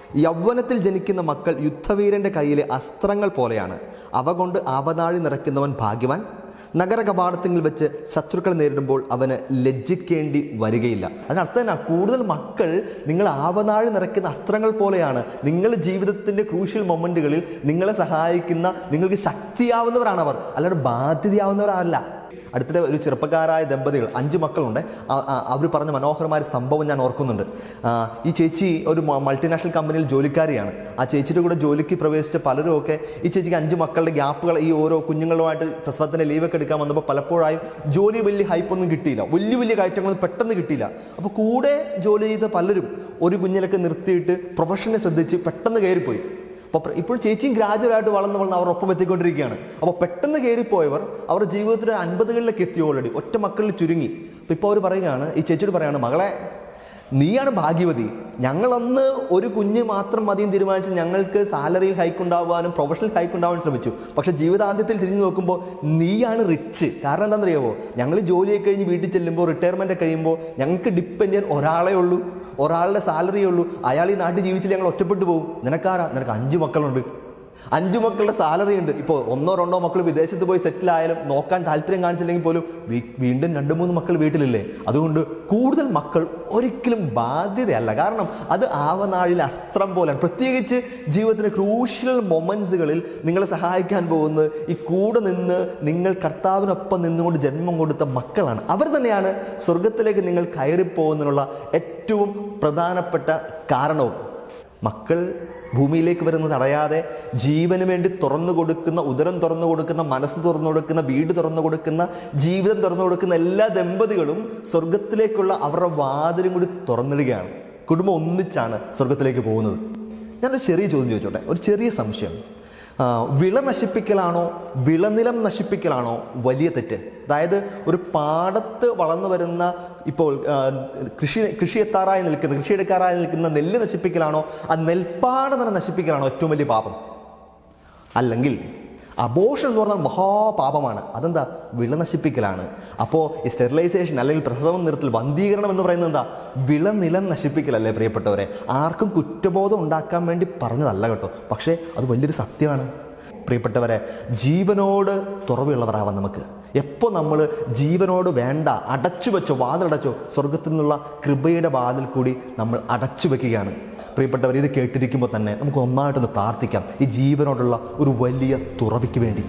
യൗവനത്തിൽ ജനിക്കുന്ന മക്കൾ യുദ്ധവീരന്റെ കയ്യിലെ അസ്ത്രങ്ങൾ പോലെയാണ് അവ കൊണ്ട് ആവനാഴി നിറയ്ക്കുന്നവൻ ഭാഗ്യവാൻ നഗര കപാടത്തിൽ വെച്ച് ശത്രുക്കളെ നേരിടുമ്പോൾ അവന് ലജ്ജിക്കേണ്ടി വരികയില്ല അതിനർത്ഥം തന്നെ കൂടുതൽ മക്കൾ നിങ്ങൾ ആവനാഴി നിറയ്ക്കുന്ന അസ്ത്രങ്ങൾ പോലെയാണ് നിങ്ങൾ ജീവിതത്തിൻ്റെ ക്രൂഷ്യൽ മൊമെൻറ്റുകളിൽ നിങ്ങളെ സഹായിക്കുന്ന നിങ്ങൾക്ക് ശക്തിയാവുന്നവരാണ് അവർ അല്ലാതെ ബാധ്യതയാവുന്നവരല്ല അടുത്തിടെ ഒരു ചെറുപ്പക്കാരായ ദമ്പതികൾ അഞ്ച് മക്കളുണ്ട് അവർ പറഞ്ഞ മനോഹരമായ ഒരു സംഭവം ഞാൻ ഓർക്കുന്നുണ്ട് ആ, ഈ ചേച്ചി ഒരു മ- മൾട്ടിനാഷണൽ കമ്പനിയിൽ ജോലിക്കാരിയാണ് ആ ചേച്ചിയുടെ കൂടെ ജോലിക്ക് പ്രവേശിച്ച പലരും ഒക്കെ ഈ ചേച്ചിക്ക് അഞ്ച് മക്കളുടെ ഗ്യാപ്പുകൾ ഈ ഓരോ കുഞ്ഞുങ്ങളുമായിട്ട് പ്രസവത്തിൻ്റെ ലീവൊക്കെ എടുക്കാൻ വന്നപ്പോൾ പലപ്പോഴായും ജോലി വലിയ ഹൈപ്പൊന്നും കിട്ടിയില്ല വലിയ വലിയ കയറ്റങ്ങളൊന്നും പെട്ടെന്ന് കിട്ടിയില്ല അപ്പോൾ കൂടെ ജോലി ചെയ്ത പലരും ഒരു കുഞ്ഞിലൊക്കെ നിർത്തിയിട്ട് പ്രൊഫഷനെ ശ്രദ്ധിച്ച് പെട്ടെന്ന് കയറിപ്പോയി അപ്പോൾ ഇപ്പോൾ ചേച്ചിയും ഗ്രാജുവലായിട്ട് വളർന്ന് വളർന്ന് അവർ ഒപ്പം എത്തിക്കൊണ്ടിരിക്കുകയാണ് അപ്പോൾ പെട്ടെന്ന് കയറിപ്പോയവർ അവരുടെ ജീവിതത്തിൽ അൻപതുകളിലേക്ക് എത്തി ഓൾറെഡി ഒറ്റ മക്കളിൽ ചുരുങ്ങി അപ്പോൾ ഇപ്പോൾ അവർ പറയുകയാണ് ഈ ചേച്ചിയോട് പറയുകയാണ് മകളെ നീയാണ് ഭാഗ്യവതി ഞങ്ങളന്ന് ഒരു കുഞ്ഞ് മാത്രം മതിയും തീരുമാനിച്ച് ഞങ്ങൾക്ക് സാലറിയിൽ ഹൈക്ക് ഉണ്ടാവാനും പ്രൊഫഷണൽ ഹൈക്ക് ഉണ്ടാവാനും ശ്രമിച്ചു പക്ഷെ ജീവിതാന്ത്യത്തിൽ തിരിഞ്ഞു നോക്കുമ്പോൾ നീയാണ് റിച്ച് കാരണം എന്താണെന്നറിയാമോ ഞങ്ങൾ ജോലിയൊക്കെ കഴിഞ്ഞ് വീട്ടിൽ ചെല്ലുമ്പോൾ റിട്ടയർമെൻ്റ് കഴിയുമ്പോൾ ഞങ്ങൾക്ക് ഡിപ്പെൻഡ് ചെയ്യാൻ ഒരാളേ ഉള്ളൂ ഒരാളുടെ സാലറിയേ ഉള്ളൂ അയാൾ ഈ നാട്ടിൽ ജീവിച്ചില്ല ഞങ്ങൾ ഒറ്റപ്പെട്ടു പോകും നിനക്കാരാ നിനക്ക് അഞ്ച് മക്കളുണ്ട് അഞ്ചു മക്കളുടെ സാലറി ഉണ്ട് ഇപ്പോൾ ഒന്നോ രണ്ടോ മക്കൾ വിദേശത്ത് പോയി സെറ്റിൽ ആയാലും നോക്കാൻ താല്പര്യം കാണിച്ചില്ലെങ്കിൽ പോലും വീ- വീണ്ടും രണ്ട് മൂന്ന് മക്കൾ വീട്ടിലില്ലേ അതുകൊണ്ട് കൂടുതൽ മക്കൾ ഒരിക്കലും ബാധ്യതയല്ല കാരണം അത് ആവനാഴിൽ അസ്ത്രം പോലെയാണ് പ്രത്യേകിച്ച് ജീവിതത്തിലെ ക്രൂഷ്യൽ മൊമെന്റ്സുകളിൽ നിങ്ങളെ സഹായിക്കാൻ പോകുന്നത് ഈ കൂടെ നിന്ന് നിങ്ങൾ കർത്താവിനൊപ്പം നിന്നുകൊണ്ട് ജന്മം കൊടുത്ത മക്കളാണ് അവർ തന്നെയാണ് സ്വർഗത്തിലേക്ക് നിങ്ങൾ കയറിപ്പോകുന്നതിനുള്ള ഏറ്റവും പ്രധാനപ്പെട്ട കാരണവും മക്കൾ ഭൂമിയിലേക്ക് വരുന്നത് തടയാതെ ജീവന് വേണ്ടി തുറന്നു കൊടുക്കുന്ന ഉദരം തുറന്നു കൊടുക്കുന്ന മനസ്സ് തുറന്നു കൊടുക്കുന്ന വീട് തുറന്നു കൊടുക്കുന്ന ജീവിതം തുറന്നു കൊടുക്കുന്ന എല്ലാ ദമ്പതികളും സ്വർഗത്തിലേക്കുള്ള അവരുടെ വാതിലും കൂടി തുറന്നിടുകയാണ് കുടുംബം ഒന്നിച്ചാണ് സ്വർഗത്തിലേക്ക് പോകുന്നത് ഞാനൊരു ചെറിയ ചോദ്യം ചോദിച്ചോട്ടെ ഒരു ചെറിയ സംശയം ആ, വിള നശിപ്പിക്കലാണോ വിളനിലം നശിപ്പിക്കലാണോ വലിയ തെറ്റ് അതായത് ഒരു പാടത്ത് വളർന്നു വരുന്ന ഇപ്പോൾ ആ, കൃഷി കൃഷി എത്താറായി നിൽക്കുന്ന കൃഷി എടുക്കാറായി നിൽക്കുന്ന നെല്ല് നശിപ്പിക്കലാണോ ആ നെൽപ്പാടം തന്നെ നശിപ്പിക്കലാണോ ഏറ്റവും വലിയ പാപം അല്ലെങ്കിൽ അബോഷൻ എന്ന് പറഞ്ഞാൽ മഹാപാപമാണ് അതെന്താ വിള നശിപ്പിക്കലാണ് അപ്പോൾ ഈ സ്റ്റെറിലൈസേഷൻ അല്ലെങ്കിൽ പ്രസവം നിർത്തൽ വന്ധീകരണം എന്ന് പറയുന്നത് എന്താ വിളനിലം നശിപ്പിക്കലല്ലേ പ്രിയപ്പെട്ടവരെ ആർക്കും കുറ്റബോധം ഉണ്ടാക്കാൻ വേണ്ടി പറഞ്ഞതല്ല കേട്ടോ പക്ഷേ അത് വലിയൊരു സത്യമാണ് പ്രിയപ്പെട്ടവരെ ജീവനോട് തുറവുള്ളവരാവാം നമുക്ക് എപ്പോൾ നമ്മൾ ജീവനോട് വേണ്ട അടച്ചു വെച്ചോ വാതിലടച്ചോ സ്വർഗത്തിൽ നിന്നുള്ള കൃപയുടെ വാതിൽ കൂടി നമ്മൾ അടച്ചു വെക്കുകയാണ് പ്രിയപ്പെട്ടവർ ഇത് കേട്ടിരിക്കുമ്പോൾ തന്നെ നമുക്ക് ഒന്നായിട്ടൊന്ന് പ്രാർത്ഥിക്കാം ഈ ജീവനോടുള്ള ഒരു വലിയ തുറവിക്ക് വേണ്ടി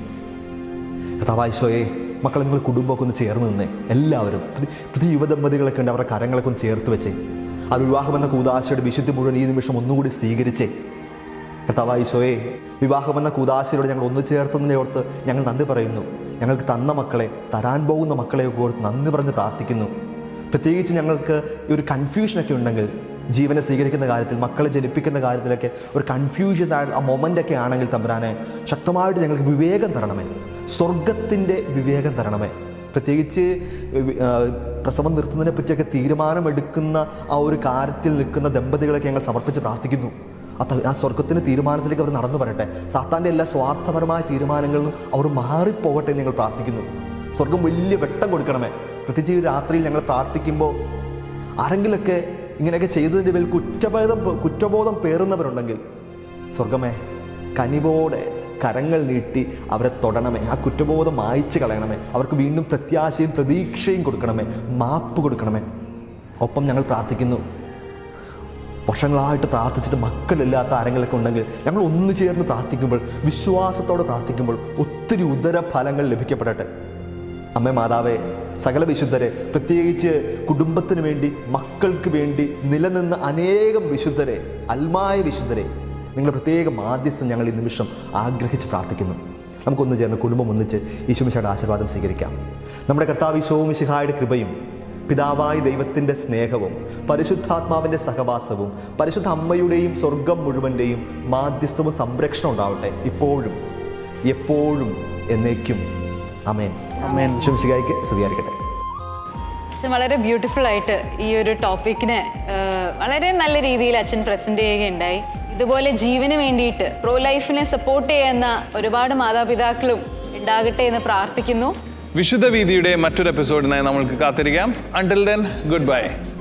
കഥാവായിശോയെ മക്കളെ നിങ്ങൾ കുടുംബമൊക്കെ ഒന്ന് ചേർന്ന് നിന്നേ എല്ലാവരും പ്രതി പ്രതി യുവദമ്പതികളൊക്കെ ഉണ്ട് അവരുടെ കരങ്ങളൊക്കെ ഒന്ന് ചേർത്ത് വെച്ചേ ആ വിവാഹമെന്ന കൂതാശയുടെ വിശുദ്ധി മുഴുവൻ ഈ നിമിഷം ഒന്നുകൂടി സ്വീകരിച്ചേ കർത്താവായിശോയെ വിവാഹമെന്ന കൂതാശയോട് ഞങ്ങൾ ഒന്ന് ചേർത്തതിനെ ഓർത്ത് ഞങ്ങൾ നന്ദി പറയുന്നു ഞങ്ങൾക്ക് തന്ന മക്കളെ തരാൻ പോകുന്ന മക്കളെ ഒക്കെ ഓർത്ത് നന്ദി പറഞ്ഞ് പ്രാർത്ഥിക്കുന്നു പ്രത്യേകിച്ച് ഞങ്ങൾക്ക് ഈ ഒരു കൺഫ്യൂഷനൊക്കെ ഉണ്ടെങ്കിൽ ജീവനെ സ്വീകരിക്കുന്ന കാര്യത്തിൽ മക്കളെ ജനിപ്പിക്കുന്ന കാര്യത്തിലൊക്കെ ഒരു കൺഫ്യൂഷൻ ആയ ആ മൊമെൻ്റ് ഒക്കെ ആണെങ്കിൽ തമ്പുരാനെ ശക്തമായിട്ട് ഞങ്ങൾക്ക് വിവേകം തരണമേ സ്വർഗത്തിൻ്റെ വിവേകം തരണമേ പ്രത്യേകിച്ച് ആ, പ്രസവം നിർത്തുന്നതിനെ പറ്റിയൊക്കെ തീരുമാനമെടുക്കുന്ന ആ ഒരു കാര്യത്തിൽ നിൽക്കുന്ന ദമ്പതികളൊക്കെ ഞങ്ങൾ സമർപ്പിച്ച് പ്രാർത്ഥിക്കുന്നു ആ ത- ആ സ്വർഗത്തിൻ്റെ തീരുമാനത്തിലേക്ക് അവർ നടന്നു വരട്ടെ സാത്താൻ്റെ എല്ലാ സ്വാർത്ഥപരമായ തീരുമാനങ്ങളിൽ നിന്നും അവർ മാറിപ്പോകട്ടെ എന്ന് ഞങ്ങൾ പ്രാർത്ഥിക്കുന്നു സ്വർഗം വലിയ വെട്ടം കൊടുക്കണമേ പ്രത്യേകിച്ച് ഈ രാത്രിയിൽ ഞങ്ങൾ പ്രാർത്ഥിക്കുമ്പോൾ ആരെങ്കിലൊക്കെ ഇങ്ങനെയൊക്കെ ചെയ്തതിൻ്റെ പേരിൽ കുറ്റബോധം കുറ്റബോധം പേറുന്നവരുണ്ടെങ്കിൽ സ്വർഗമേ കനിവോടെ കരങ്ങൾ നീട്ടി അവരെ തൊടണമേ ആ കുറ്റബോധം മായ്ച്ചു കളയണമേ അവർക്ക് വീണ്ടും പ്രത്യാശയും പ്രതീക്ഷയും കൊടുക്കണമേ മാപ്പ് കൊടുക്കണമേ ഒപ്പം ഞങ്ങൾ പ്രാർത്ഥിക്കുന്നു വർഷങ്ങളായിട്ട് പ്രാർത്ഥിച്ചിട്ട് മക്കളില്ലാത്ത ആരെങ്കിലൊക്കെ ഉണ്ടെങ്കിൽ ഞങ്ങൾ ഒന്നു ചേർന്ന് പ്രാർത്ഥിക്കുമ്പോൾ വിശ്വാസത്തോടെ പ്രാർത്ഥിക്കുമ്പോൾ ഒത്തിരി ഉദര ഫലങ്ങൾ ലഭിക്കപ്പെടട്ടെ അമ്മേ മാതാവേ സകല വിശുദ്ധരെ പ്രത്യേകിച്ച് കുടുംബത്തിന് വേണ്ടി മക്കൾക്ക് വേണ്ടി നിലനിന്ന അനേകം വിശുദ്ധരെ അൽമായ വിശുദ്ധരെ നിങ്ങളുടെ പ്രത്യേക മാധ്യസ്ഥം ഞങ്ങൾ ഈ നിമിഷം ആഗ്രഹിച്ച് പ്രാർത്ഥിക്കുന്നു നമുക്കൊന്ന് ചേർന്ന് കുടുംബം ഒന്നിച്ച് ഈശോമിശയുടെ ആശീർവാദം സ്വീകരിക്കാം നമ്മുടെ കർത്താവ് ഈശോമിശിഹായുടെ കൃപയും പിതാവായ ദൈവത്തിൻ്റെ സ്നേഹവും പരിശുദ്ധാത്മാവിൻ്റെ സഹവാസവും പരിശുദ്ധ അമ്മയുടെയും സ്വർഗം മുഴുവൻ്റെയും മാധ്യസ്ഥവും സംരക്ഷണം ഉണ്ടാവട്ടെ ഇപ്പോഴും എപ്പോഴും എന്നേക്കും അമേൻ അമേൻ ശംശികായിക്ക് സ്തുതിയായിരിക്കട്ടെ അച്ഛൻ വളരെ ബ്യൂട്ടിഫുൾ ആയിട്ട് ഈ ഒരു ടോപ്പിക്കിനെ വളരെ നല്ല രീതിയിൽ അച്ഛൻ പ്രസന്റ് ചെയ്യുകയുണ്ടായി ഇതുപോലെ ജീവന് വേണ്ടിയിട്ട് പ്രോ ലൈഫിനെ സപ്പോർട്ട് ചെയ്യുന്ന ഒരുപാട് മാതാപിതാക്കളും ഉണ്ടാകട്ടെ എന്ന് പ്രാർത്ഥിക്കുന്നു വിശുദ്ധ വീതിയുടെ മറ്റൊരു എപ്പിസോഡിനായി നമ്മൾക്ക് കാത്തിരിക്കാം അണ്ടിൽ ദെൻ ഗുഡ് ബൈ